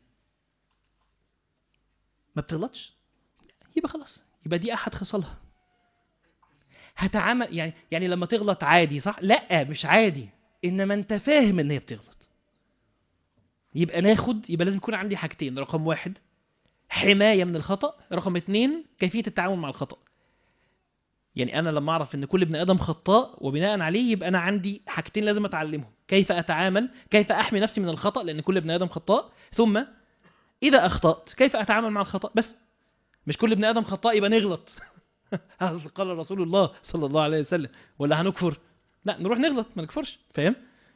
ما بتغلطش يبقى خلاص يبقى دي أحد خصالها هتعامل يعني يعني لما تغلط عادي صح لا مش عادي انما انت فاهم ان هي بتغلط يبقى ناخد يبقى لازم يكون عندي حاجتين رقم واحد حماية من الخطأ رقم اتنين كيفية التعامل مع الخطأ يعني أنا لما أعرف أن كل ابن آدم خطاء وبناء عليه يبقى أنا عندي حاجتين لازم أتعلمهم كيف أتعامل كيف أحمي نفسي من الخطأ لأن كل ابن آدم خطاء ثم إذا أخطأت كيف أتعامل مع الخطأ بس مش كل ابن آدم خطاء يبقى نغلط قال رسول الله صلى الله عليه وسلم ولا هنكفر لا نروح نغلط ما نكفرش فاهم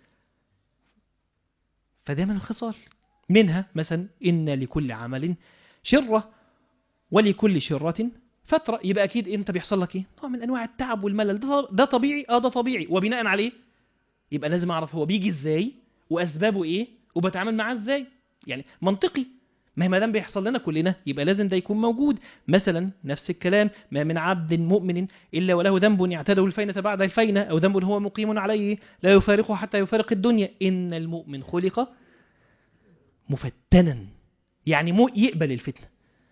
فده من الخصال منها مثلا إن لكل عمل شرة ولكل شرة فترة يبقى أكيد أنت بيحصل لك إيه؟ نوع من أنواع التعب والملل ده, ده طبيعي آه ده طبيعي وبناء عليه يبقى لازم أعرف هو بيجي إزاي وأسبابه إيه وبتعامل معاه إزاي يعني منطقي ما ما دام بيحصل لنا كلنا يبقى لازم ده يكون موجود مثلا نفس الكلام ما من عبد مؤمن إلا وله ذنب يعتده الفينة بعد الفينة أو ذنب هو مقيم عليه لا يفارقه حتى يفارق الدنيا إن المؤمن خلق مفتنا يعني مو يقبل الفتنة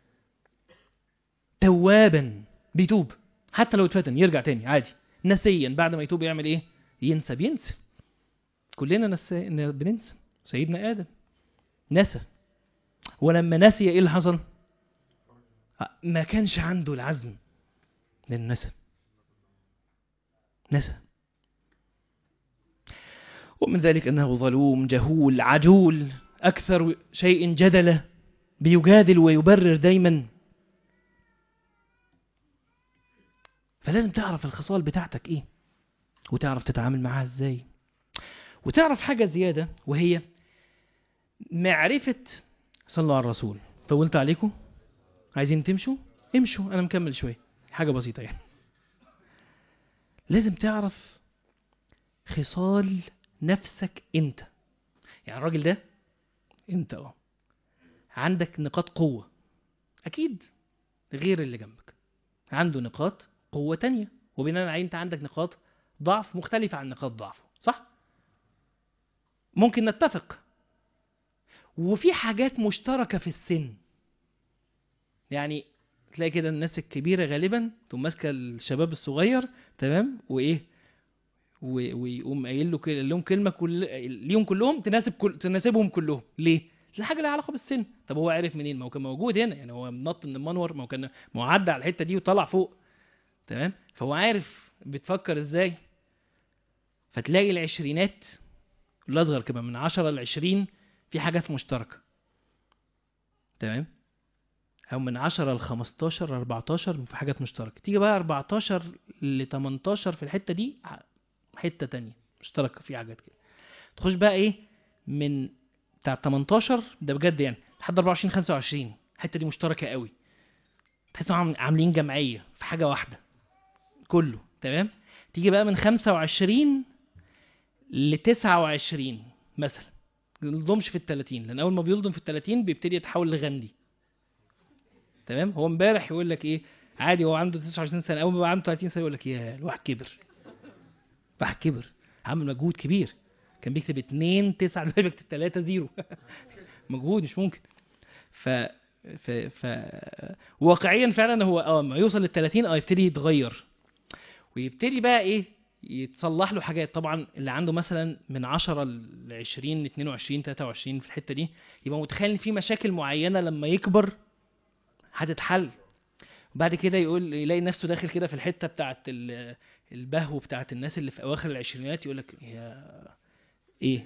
توابا بيتوب حتى لو اتفتن يرجع تاني عادي نسيا بعد ما يتوب يعمل ايه ينسى بينسى كلنا نسى بننسى سيدنا ادم نسى ولما نسي ايه اللي حصل ما كانش عنده العزم لانه نسى نسى ومن ذلك انه ظلوم جهول عجول اكثر شيء جدله بيجادل ويبرر دايما فلازم تعرف الخصال بتاعتك ايه وتعرف تتعامل معاها ازاي وتعرف حاجة زيادة وهي معرفة صلى الله على الرسول طولت عليكم عايزين تمشوا امشوا انا مكمل شوية حاجة بسيطة يعني لازم تعرف خصال نفسك انت يعني الراجل ده انت اه عندك نقاط قوة اكيد غير اللي جنبك عنده نقاط قوة تانية وبناء عليه انت عندك نقاط ضعف مختلفة عن نقاط ضعفه صح؟ ممكن نتفق وفي حاجات مشتركة في السن يعني تلاقي كده الناس الكبيرة غالبا تقوم ماسكة الشباب الصغير تمام وإيه ويقوم قايل له كده لهم كلمة كل ليهم كلهم تناسب كل... تناسبهم كلهم ليه؟ لحاجة لها علاقة بالسن طب هو عرف منين؟ ما هو كان موجود هنا يعني هو نط من المنور ما هو كان ما هو عدى على الحتة دي وطلع فوق تمام فهو عارف بتفكر ازاي فتلاقي العشرينات الاصغر كمان من 10 ل 20 في حاجات مشتركه تمام او من 10 ل 15 ل 14 في حاجات مشتركه تيجي بقى 14 ل 18 في الحته دي ع- حته تانية مشتركه في حاجات كده تخش بقى ايه من بتاع 18 ده بجد يعني لحد 24 25 الحته دي مشتركه قوي تحس انهم عام- عاملين جمعيه في حاجه واحده كله تمام تيجي بقى من 25 ل 29 مثلا ما يلضمش في ال 30 لان اول ما بيلضم في ال 30 بيبتدي يتحول لغندي تمام هو امبارح يقول لك ايه عادي هو عنده 29 سنه اول ما بقى عنده 30 سنه يقول لك يا الواحد كبر الواحد كبر عمل مجهود كبير كان بيكتب 2 9 دلوقتي بيكتب 3 0 مجهود مش ممكن ف ف ف واقعيا فعلا هو اه ما يوصل لل 30 اه يبتدي يتغير ويبتدي بقى ايه يتصلح له حاجات طبعا اللي عنده مثلا من 10 ل 20 22 23 في الحته دي يبقى متخيل ان في مشاكل معينه لما يكبر هتتحل وبعد كده يقول يلاقي نفسه داخل كده في الحته بتاعت ال- البهو بتاعت الناس اللي في اواخر العشرينات يقول لك هي ايه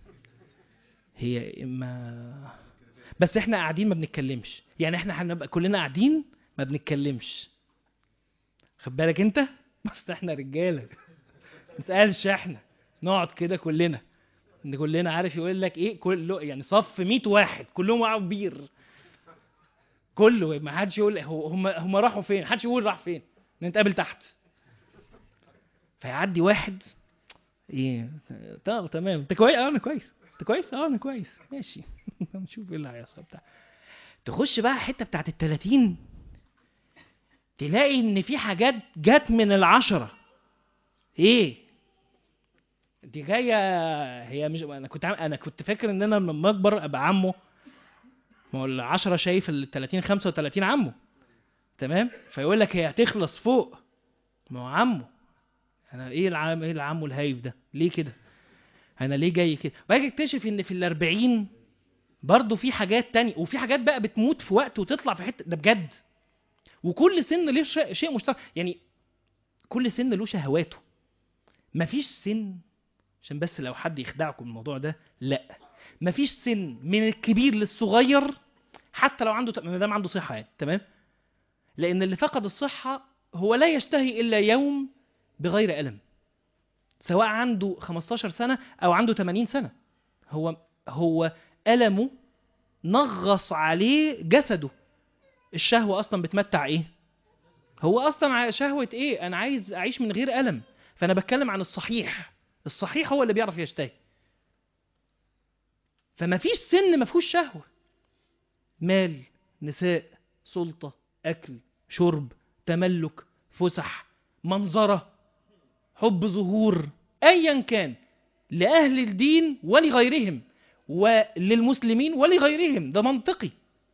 هي ما بس احنا قاعدين ما بنتكلمش يعني احنا هنبقى كلنا قاعدين ما بنتكلمش خد بالك انت بس احنا رجاله ما تسالش احنا نقعد كده كلنا ان كلنا عارف يقول لك ايه كله يعني صف 100 واحد كلهم معاهم بير كله ما حدش يقول هو هم هم راحوا فين حدش يقول راح فين نتقابل تحت فيعدي واحد ايه طب تمام انت كويس اه انا كويس انت كويس اه انا كويس ماشي نشوف ايه اللي هيحصل بتاع تخش بقى الحته بتاعت ال 30 تلاقي ان في حاجات جت من العشره ايه دي جايه هي مش انا كنت عم... انا كنت فاكر ان انا لما اكبر ابقى عمه ما هو العشرة شايف ال 30 35 عمه تمام فيقول لك هي هتخلص فوق ما هو عمه انا ايه العم ايه العمو الهايف ده ليه كده انا ليه جاي كده باجي اكتشف ان في الأربعين برضه في حاجات تانية وفي حاجات بقى بتموت في وقت وتطلع في حته ده بجد وكل سن ليه شيء- شيء مشترك يعني كل سن له شهواته مفيش سن عشان بس لو حد يخدعكم الموضوع ده لا مفيش سن من الكبير للصغير حتى لو عنده ما دام عنده صحه يعني تمام لان اللي فقد الصحه هو لا يشتهي الا يوم بغير الم سواء عنده 15 سنه او عنده 80 سنه هو هو المه نغص عليه جسده الشهوه اصلا بتمتع ايه هو اصلا ع- شهوه ايه انا عايز اعيش من غير الم فانا بتكلم عن الصحيح الصحيح هو اللي بيعرف يشتهي فما فيش سن ما فيهوش شهوه مال نساء سلطه اكل شرب تملك فسح منظره حب ظهور ايا كان لاهل الدين ولغيرهم وللمسلمين ولغيرهم ده منطقي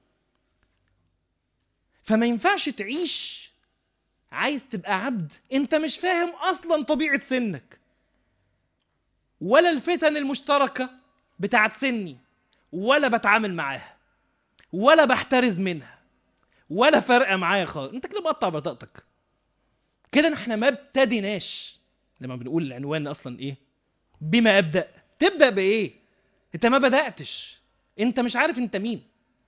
فما ينفعش تعيش عايز تبقى عبد انت مش فاهم اصلا طبيعه سنك ولا الفتن المشتركه بتاعت سني ولا بتعامل معاها ولا بحترز منها ولا فارقه معايا خالص انت كده مقطع بطاقتك كده احنا ما ابتديناش لما بنقول العنوان اصلا ايه بما ابدا تبدا بايه انت ما بداتش انت مش عارف انت مين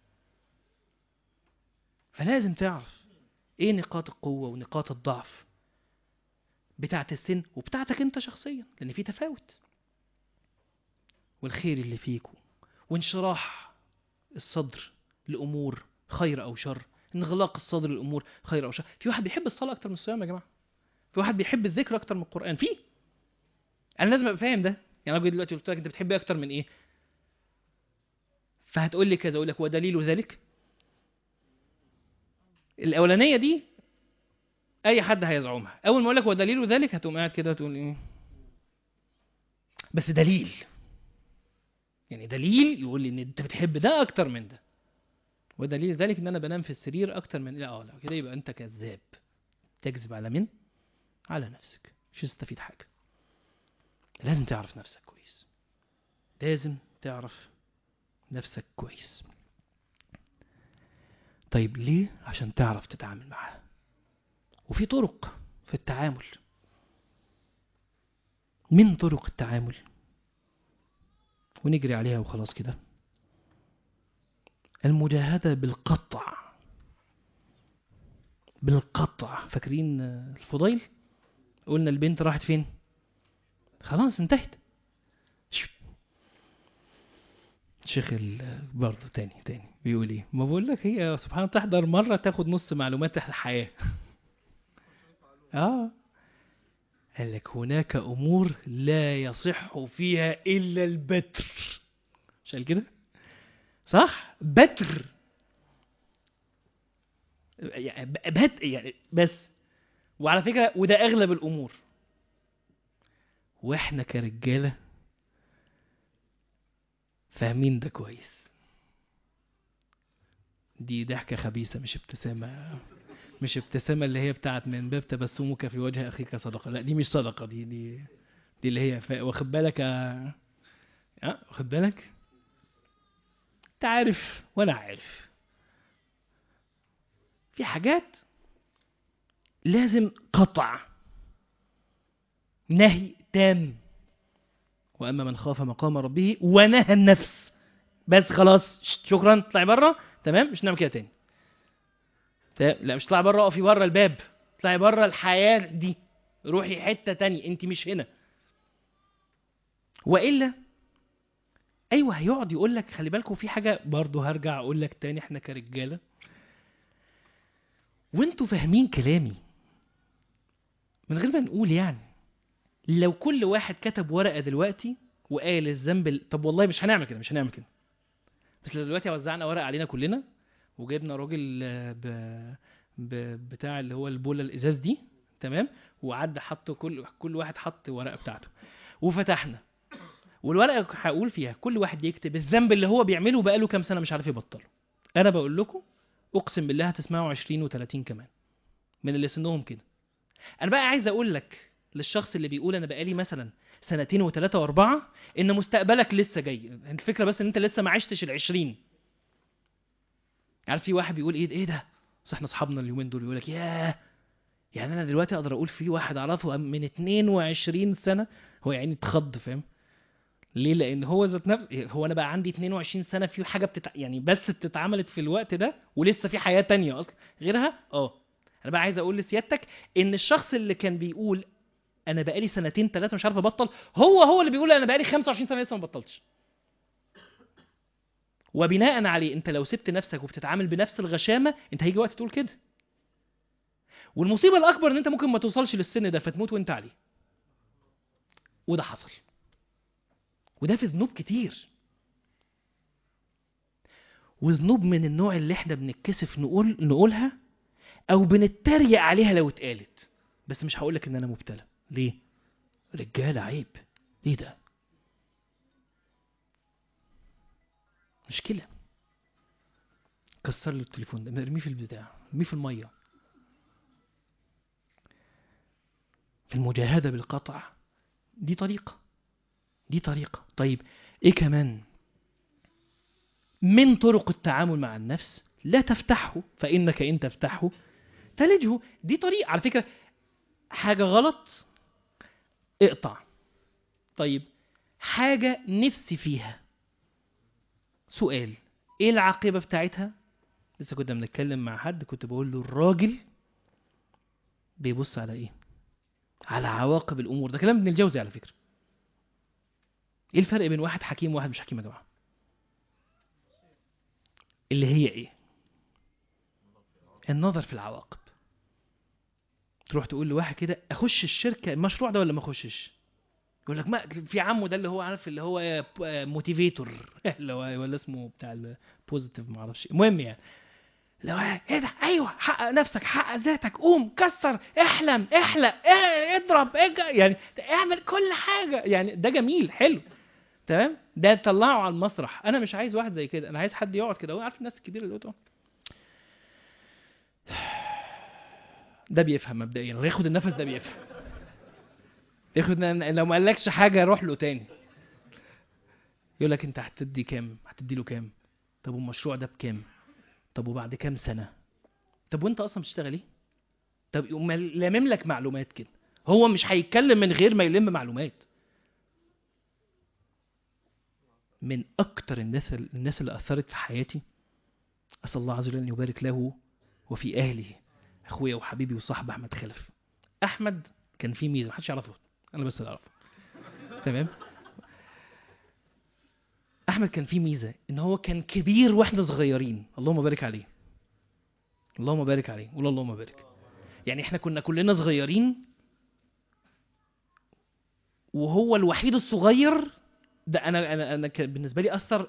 فلازم تعرف ايه نقاط القوه ونقاط الضعف بتاعت السن وبتاعتك انت شخصيا لان في تفاوت والخير اللي فيكم وانشراح الصدر لامور خير او شر انغلاق الصدر للامور خير او شر في واحد بيحب الصلاه اكتر من الصيام يا جماعه في واحد بيحب الذكر اكتر من القران في انا لازم ابقى فاهم ده يعني انا دلوقتي قلت لك انت بتحب ايه اكتر من ايه فهتقول لي كذا اقول لك ودليل ذلك الاولانيه دي اي حد هيزعمها اول ما اقول لك ودليل ذلك هتقوم قاعد كده تقول ايه بس دليل يعني دليل يقول لي ان انت بتحب ده اكتر من ده ودليل ذلك ان انا بنام في السرير اكتر من لا اه لا كده يبقى انت كذاب تكذب على من على نفسك مش هتستفيد حاجه لازم تعرف نفسك كويس لازم تعرف نفسك كويس طيب ليه عشان تعرف تتعامل معاها وفي طرق في التعامل من طرق التعامل ونجري عليها وخلاص كده المجاهدة بالقطع بالقطع فاكرين الفضيل قلنا البنت راحت فين خلاص انتهت شيخ برضه تاني تاني بيقول ايه ما بقول لك هي سبحان الله تحضر مره تاخد نص معلومات الحياه اه قال لك هناك امور لا يصح فيها الا البتر مش قال كده صح بتر يعني بت يعني بس وعلى فكره وده اغلب الامور واحنا كرجاله فاهمين ده كويس دي ضحكة خبيثة مش ابتسامة مش ابتسامة اللي هي بتاعت من باب تبسمك في وجه أخيك صدقة لا دي مش صدقة دي دي دي اللي هي ف... واخد بالك اه واخد بالك انت عارف وانا عارف في حاجات لازم قطع نهي تام واما من خاف مقام ربه ونهى النفس بس خلاص شكرا اطلعي بره تمام مش نعمل كده تاني لا مش اطلعي بره اقفي بره الباب اطلعي بره الحياه دي روحي حته تانية انت مش هنا والا ايوه هيقعد يقول لك خلي بالكم في حاجه برضه هرجع اقول لك تاني احنا كرجاله وانتوا فاهمين كلامي من غير ما نقول يعني لو كل واحد كتب ورقه دلوقتي وقال الذنب ال... طب والله مش هنعمل كده مش هنعمل كده بس لو دلوقتي وزعنا ورقه علينا كلنا وجبنا راجل ب... ب... بتاع اللي هو البوله الازاز دي تمام وعدى حط كل كل واحد حط ورقه بتاعته وفتحنا والورقه هقول فيها كل واحد يكتب الذنب اللي هو بيعمله بقاله كام سنه مش عارف يبطله انا بقول لكم اقسم بالله هتسمعوا 20 و30 كمان من اللي سنهم كده انا بقى عايز اقول لك للشخص اللي بيقول انا بقالي مثلا سنتين وثلاثة وأربعة إن مستقبلك لسه جاي، الفكرة بس إن أنت لسه ما عشتش العشرين. عارف في واحد بيقول إيه إيه ده؟ بس إحنا أصحابنا اليومين دول يقول لك ياه يعني أنا دلوقتي أقدر أقول في واحد أعرفه من 22 سنة هو يعني اتخض فاهم؟ ليه؟ لأن هو ذات نفسه هو أنا بقى عندي 22 سنة في حاجة بتتع... يعني بس بتتعملت في الوقت ده ولسه في حياة تانية أصلا غيرها؟ أه. أنا بقى عايز أقول لسيادتك إن الشخص اللي كان بيقول انا بقالي سنتين ثلاثه مش عارف ابطل هو هو اللي بيقول انا بقالي 25 سنه لسه ما بطلتش وبناء عليه انت لو سبت نفسك وبتتعامل بنفس الغشامه انت هيجي وقت تقول كده والمصيبه الاكبر ان انت ممكن ما توصلش للسن ده فتموت وانت عليه وده حصل وده في ذنوب كتير وذنوب من النوع اللي احنا بنتكسف نقول نقولها او بنتريق عليها لو اتقالت بس مش هقول لك ان انا مبتلى ليه رجاله عيب ايه ده مشكله كسر له التليفون ده ارميه في البتاع ارميه في الميه المجاهده بالقطع دي طريقه دي طريقه طيب ايه كمان من طرق التعامل مع النفس لا تفتحه فانك ان تفتحه تلجه دي طريقه على فكره حاجه غلط اقطع طيب حاجة نفسي فيها سؤال ايه العاقبة بتاعتها لسه كنا بنتكلم مع حد كنت بقول له الراجل بيبص على ايه على عواقب الامور ده كلام ابن الجوزي على فكرة ايه الفرق بين واحد حكيم وواحد مش حكيم يا جماعة اللي هي ايه النظر في العواقب تروح تقول لواحد كده اخش الشركه المشروع ده ولا ما اخشش يقول لك ما في عمه ده اللي هو عارف اللي هو موتيفيتور اللي هو ولا اسمه بتاع البوزيتيف ما اعرفش المهم يعني لو ايه ده ايوه حقق نفسك حقق ذاتك قوم كسر احلم احلق اه اضرب اجا يعني اعمل كل حاجه يعني ده جميل حلو تمام ده طلعه على المسرح انا مش عايز واحد زي كده انا عايز حد يقعد كده هو عارف الناس الكبيره اللي قلتهم ده بيفهم مبدئيا ياخد النفس ده بيفهم ياخد لو ما قالكش حاجه روح له تاني يقول لك انت هتدي كام هتدي له كام طب والمشروع ده بكام طب وبعد كام سنه طب وانت اصلا بتشتغل ايه طب يقوم لامم لك معلومات كده هو مش هيتكلم من غير ما يلم معلومات من اكتر الناس الناس اللي اثرت في حياتي اسال الله عز وجل ان يبارك له وفي اهله اخويا وحبيبي وصاحبي احمد خلف احمد كان فيه ميزه محدش يعرفه انا بس اللي اعرفه تمام احمد كان فيه ميزه ان هو كان كبير واحنا صغيرين اللهم بارك عليه اللهم بارك عليه قول اللهم بارك يعني احنا كنا كلنا صغيرين وهو الوحيد الصغير ده انا انا انا كان بالنسبه لي اثر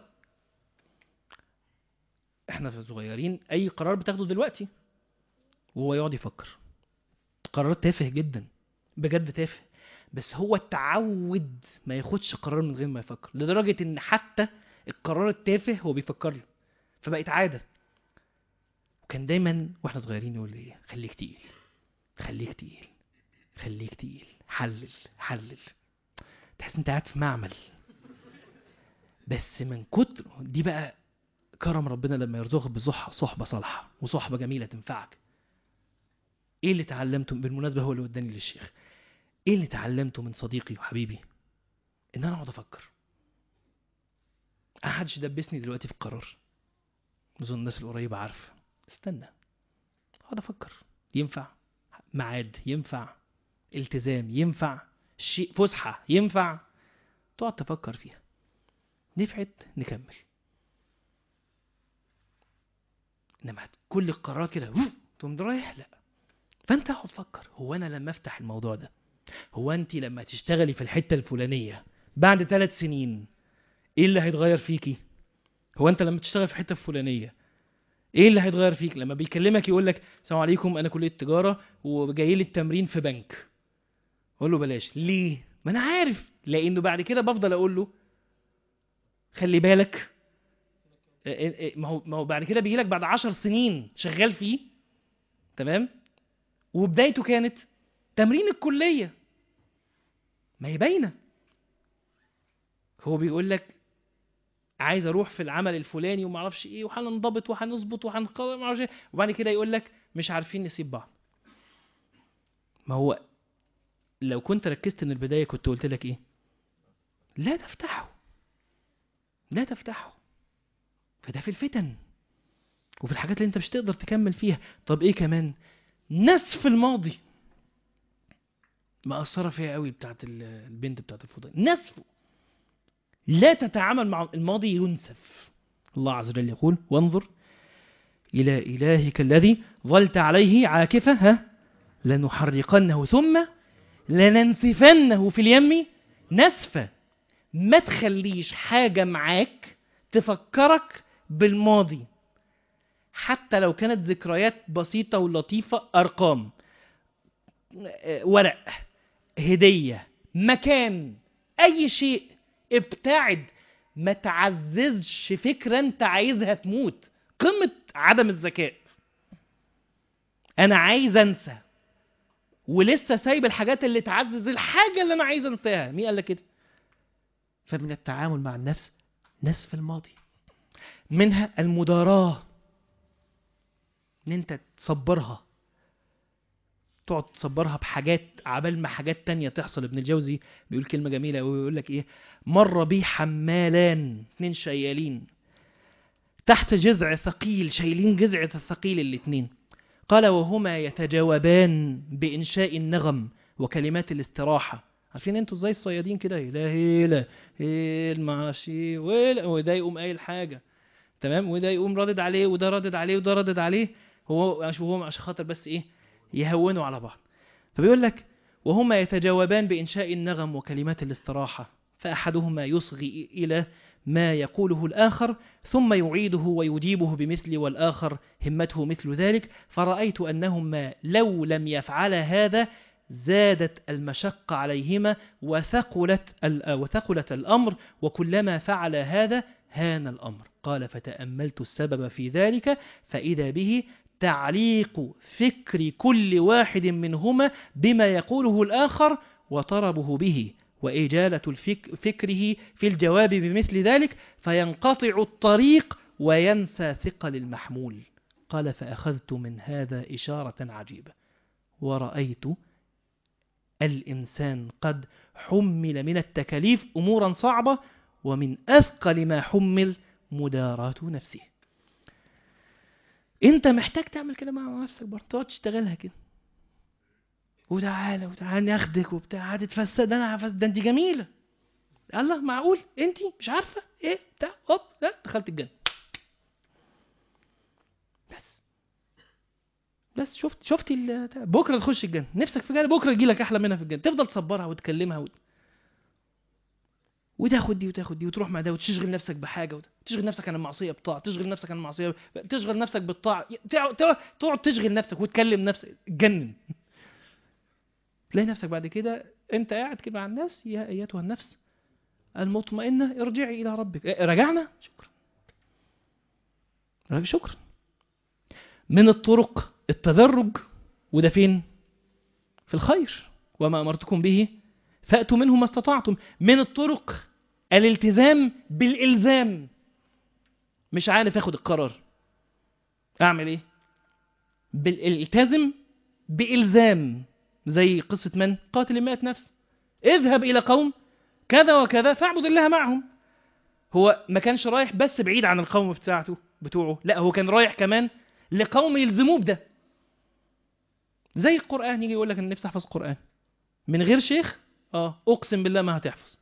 احنا في صغيرين اي قرار بتاخده دلوقتي وهو يقعد يفكر قرارات تافه جدا بجد تافه بس هو اتعود ما ياخدش قرار من غير ما يفكر لدرجه ان حتى القرار التافه هو بيفكر له فبقت عاده وكان دايما واحنا صغيرين يقول لي خليك تقيل خليك تقيل خليك تقيل حلل حلل تحس انت قاعد في معمل بس من كتر دي بقى كرم ربنا لما يرزقك بصحة صحبة صالحة وصحبة جميلة تنفعك ايه اللي اتعلمته بالمناسبة هو اللي وداني للشيخ ايه اللي اتعلمته من صديقي وحبيبي ان انا اقعد افكر محدش دبسني دلوقتي في القرار اظن الناس القريبة عارفة استنى اقعد افكر ينفع ميعاد ينفع التزام ينفع شيء فسحة ينفع تقعد تفكر فيها نفعت نكمل انما كل القرارات كده وف، تقوم رايح لا فانت اقعد فكر هو انا لما افتح الموضوع ده هو انت لما تشتغلي في الحته الفلانيه بعد ثلاث سنين ايه اللي هيتغير فيكي هو انت لما تشتغل في الحته الفلانيه ايه اللي هيتغير فيك لما بيكلمك يقول لك السلام عليكم انا كليه تجاره وجاي لي التمرين في بنك اقول له بلاش ليه ما انا عارف لانه بعد كده بفضل اقول له خلي بالك إيه إيه ما هو ما هو بعد كده بيجي لك بعد عشر سنين شغال فيه تمام وبدايته كانت تمرين الكليه ما هي باينه هو بيقول لك عايز اروح في العمل الفلاني وما اعرفش ايه وهننضبط وهنظبط وهنقرر ما اعرفش ايه وبعد كده يقول لك مش عارفين نسيب بعض ما هو لو كنت ركزت من البدايه كنت قلت لك ايه لا تفتحه لا تفتحه فده في الفتن وفي الحاجات اللي انت مش تقدر تكمل فيها طب ايه كمان نسف الماضي مأثرة فيها قوي بتاعت ال- البنت بتاعت الفضاء نسفه لا تتعامل مع الماضي ينسف الله عز وجل يقول وانظر إلى إلهك الذي ظلت عليه عاكفة ها لنحرقنه ثم لننسفنه في اليم نسفا ما تخليش حاجة معاك تفكرك بالماضي حتى لو كانت ذكريات بسيطة ولطيفة أرقام آه، ورق هدية مكان أي شيء ابتعد ما تعززش فكرة أنت عايزها تموت قمة عدم الذكاء أنا عايز أنسى ولسه سايب الحاجات اللي تعزز الحاجة اللي أنا عايز أنساها مين قال لك كده؟ فمن التعامل مع النفس نسف الماضي منها المداراة ان انت تصبرها تقعد تصبرها بحاجات عبال ما حاجات تانية تحصل ابن الجوزي بيقول كلمة جميلة قوي بيقول لك ايه مر بي حمالان اتنين شيالين تحت جذع ثقيل شايلين جذع الثقيل الاتنين قال وهما يتجاوبان بإنشاء النغم وكلمات الاستراحة عارفين انتوا ازاي الصيادين كده لا هيلا هيل ما اعرفش ايه ولا- وده يقوم قايل حاجه تمام وده يقوم رادد عليه وده رادد عليه وده رادد عليه هو عشان هو عشان خاطر بس ايه يهونوا على بعض فبيقول لك وهما يتجاوبان بإنشاء النغم وكلمات الاستراحة فأحدهما يصغي إلى ما يقوله الآخر ثم يعيده ويجيبه بمثل والآخر همته مثل ذلك فرأيت أنهما لو لم يفعلا هذا زادت المشقة عليهما وثقلت ال- وثقلت الأمر وكلما فعل هذا هان الأمر قال فتأملت السبب في ذلك فإذا به تعليق فكر كل واحد منهما بما يقوله الآخر وطربه به وإجالة الفك فكره في الجواب بمثل ذلك فينقطع الطريق وينسى ثقل المحمول قال فأخذت من هذا إشارة عجيبة ورأيت الإنسان قد حمل من التكاليف أمورا صعبة ومن أثقل ما حمل مداراة نفسه انت محتاج تعمل كده مع نفسك برضه تقعد تشتغلها كده وتعالى وتعالى ناخدك وبتاع هتتفسد ده انا هفسد ده انت جميله الله معقول انت مش عارفه ايه بتاع هوب لا دخلت الجنه بس بس شفت شفت ال- بكره تخش الجنه نفسك في جنه بكره يجي لك احلى منها في الجنه تفضل تصبرها وتكلمها وت... وتاخد دي وتاخد دي وتروح مع ده وتشغل نفسك بحاجه وت... تشغل نفسك عن المعصيه بطاعه تشغل نفسك عن المعصيه ب... تشغل نفسك بالطاعه تع- تع- تقعد تشغل نفسك وتكلم نفسك تجنن تلاقي نفسك بعد كده انت قاعد كده مع الناس يا ايتها النفس المطمئنه ارجعي الى ربك إيه، رجعنا شكرا رجع شكرا من الطرق التدرج وده فين في الخير وما امرتكم به فاتوا منه ما استطعتم من الطرق الالتزام بالالزام مش عارف اخد القرار اعمل ايه بالالتزم بالزام زي قصه من قاتل مئة نفس اذهب الى قوم كذا وكذا فاعبد الله معهم هو ما كانش رايح بس بعيد عن القوم بتاعته بتوعه لا هو كان رايح كمان لقوم يلزموه بده زي القرآن يجي يقول لك انا نفسي احفظ قرآن من غير شيخ اه اقسم بالله ما هتحفظ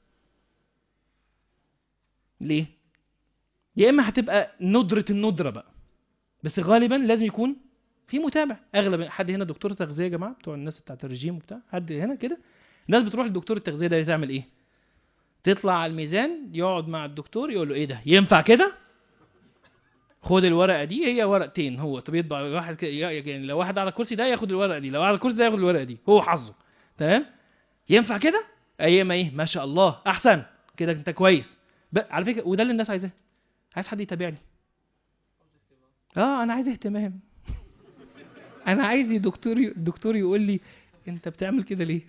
ليه يا اما هتبقى ندرة الندرة بقى بس غالبا لازم يكون في متابع اغلب حد هنا دكتور تغذيه يا جماعه بتوع الناس بتاعت الرجيم وبتاع حد هنا كده الناس بتروح لدكتور التغذيه ده تعمل ايه تطلع على الميزان يقعد مع الدكتور يقول له ايه ده ينفع كده خد الورقه دي هي ورقتين هو طب يطبع واحد كده يعني لو واحد على الكرسي ده ياخد الورقه دي لو على الكرسي ده ياخد الورقه دي هو حظه تمام ينفع كده ايام ايه ما شاء الله احسن كده انت كويس ب... على فكره وده اللي الناس عايزاه عايز حد يتابعني اه انا عايز اهتمام انا عايز دكتور الدكتور يقول لي انت بتعمل كده ليه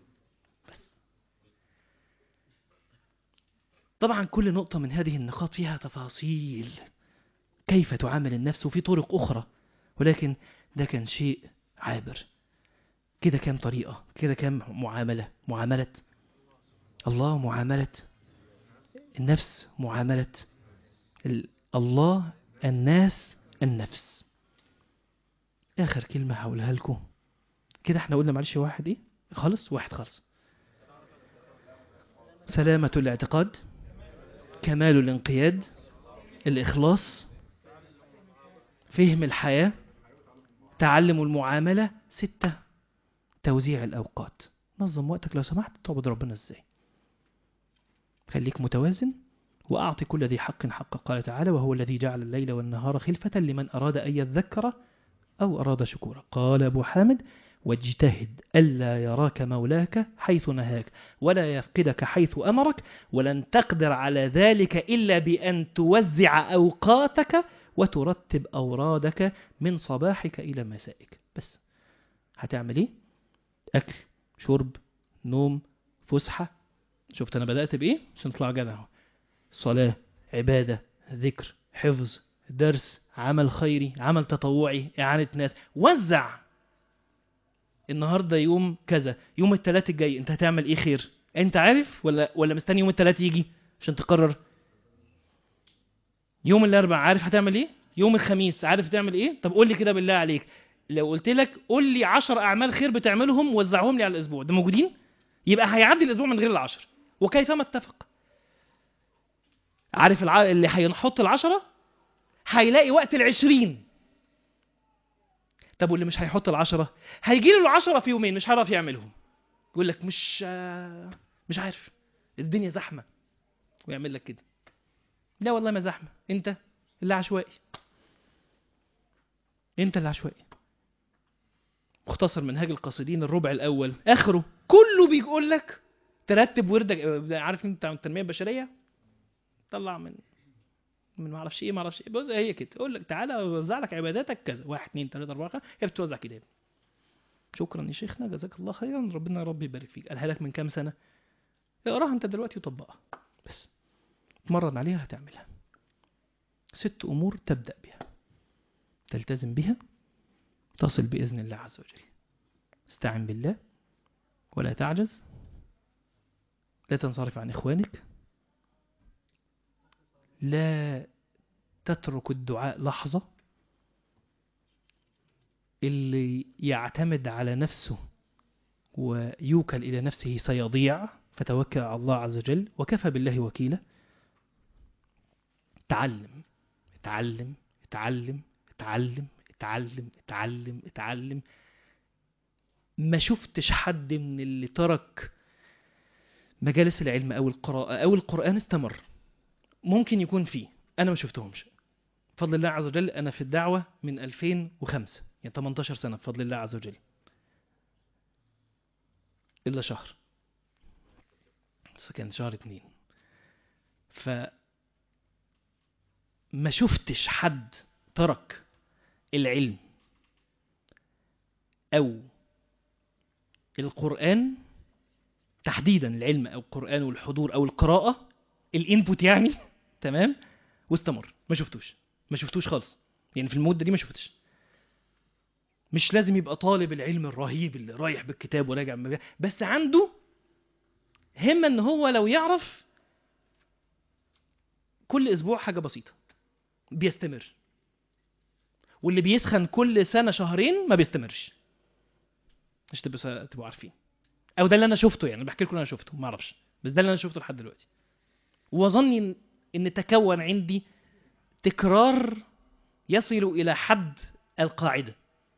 طبعا كل نقطة من هذه النقاط فيها تفاصيل كيف تعامل النفس وفي طرق أخرى ولكن ده كان شيء عابر كده كام طريقة كده كام معاملة معاملة الله معاملة النفس معاملة ال- الله الناس النفس آخر كلمة هقولها لكم كده احنا قلنا معلش واحد ايه خالص واحد خالص سلامة الاعتقاد كمال الانقياد الإخلاص فهم الحياة تعلم المعاملة ستة توزيع الأوقات نظم وقتك لو سمحت تعبد ربنا ازاي خليك متوازن وأعطي كل ذي حق حقه قال تعالى وهو الذي جعل الليل والنهار خلفة لمن أراد أن يذكر أو أراد شكورا قال أبو حامد واجتهد ألا يراك مولاك حيث نهاك ولا يفقدك حيث أمرك ولن تقدر على ذلك إلا بأن توزع أوقاتك وترتب أورادك من صباحك إلى مسائك بس هتعمل إيه؟ أكل شرب نوم فسحة شفت أنا بدأت بإيه؟ عشان تطلع جدع أهو. صلاة عبادة ذكر حفظ درس عمل خيري عمل تطوعي إعانة ناس وزع النهارده يوم كذا يوم الثلاث الجاي انت هتعمل ايه خير انت عارف ولا ولا مستني يوم الثلاث يجي عشان تقرر يوم الاربع عارف هتعمل ايه يوم الخميس عارف هتعمل ايه طب قول لي كده بالله عليك لو قلت لك قول لي 10 اعمال خير بتعملهم وزعهم لي على الاسبوع ده موجودين يبقى هيعدي الاسبوع من غير العشر وكيفما اتفق عارف الع... اللي هيحط العشرة هيلاقي وقت العشرين طب واللي مش هيحط العشرة هيجي له العشرة في يومين مش هيعرف يعملهم يقول لك مش آه، مش عارف الدنيا زحمة ويعمل لك كده لا والله ما زحمة انت اللي عشوائي انت اللي عشوائي مختصر منهاج القاصدين الربع الاول اخره كله بيقول لك ترتب وردك آه، عارف انت بتاع التنميه البشريه طلع من من ما اعرفش ايه ما اعرفش ايه بص هي كده اقول لك تعالى اوزع لك عباداتك كذا واحد اثنين ثلاثه اربعه خمسه هي بتوزع كده يا ابني. شكرا يا شيخنا جزاك الله خيرا ربنا يا رب يبارك فيك قالها لك من كام سنه اقراها انت دلوقتي وطبقها بس اتمرن عليها هتعملها ست امور تبدا بها تلتزم بها تصل باذن الله عز وجل استعن بالله ولا تعجز لا تنصرف عن إخوانك لا تترك الدعاء لحظة اللي يعتمد على نفسه ويوكل إلى نفسه سيضيع فتوكل على الله عز وجل وكفى بالله وكيلا تعلم اتعلم اتعلم اتعلم اتعلم اتعلم اتعلم ما شفتش حد من اللي ترك مجالس العلم او القراءة او القرآن استمر ممكن يكون فيه انا ما شفتهمش بفضل الله عز وجل انا في الدعوة من 2005 يعني 18 سنة بفضل الله عز وجل الا شهر بس كان شهر اتنين ف ما شفتش حد ترك العلم او القرآن تحديدا العلم او القرآن والحضور او القراءة الانبوت يعني تمام واستمر ما شفتوش ما شفتوش خالص يعني في المدة دي ما شفتش مش لازم يبقى طالب العلم الرهيب اللي رايح بالكتاب وراجع من المجال بس عنده همة ان هو لو يعرف كل اسبوع حاجة بسيطة بيستمر واللي بيسخن كل سنة شهرين ما بيستمرش مش تبقوا تبقوا عارفين او ده اللي انا شفته يعني بحكي لكم اللي انا شفته ما اعرفش بس ده اللي انا شفته لحد دلوقتي وظني ان تكون عندي تكرار يصل الى حد القاعده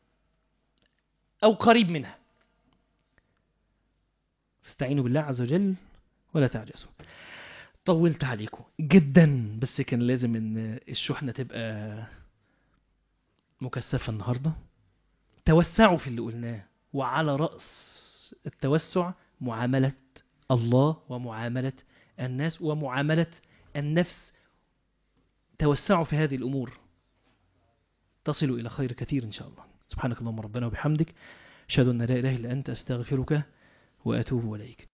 او قريب منها فاستعينوا بالله عز وجل ولا تعجزوا طولت عليكم جدا بس كان لازم ان الشحنه تبقى مكثفه النهارده توسعوا في اللي قلناه وعلى راس التوسع معامله الله ومعامله الناس ومعامله النفس توسعوا في هذه الامور تصلوا الى خير كثير ان شاء الله سبحانك اللهم ربنا وبحمدك اشهد ان لا اله الا انت استغفرك واتوب اليك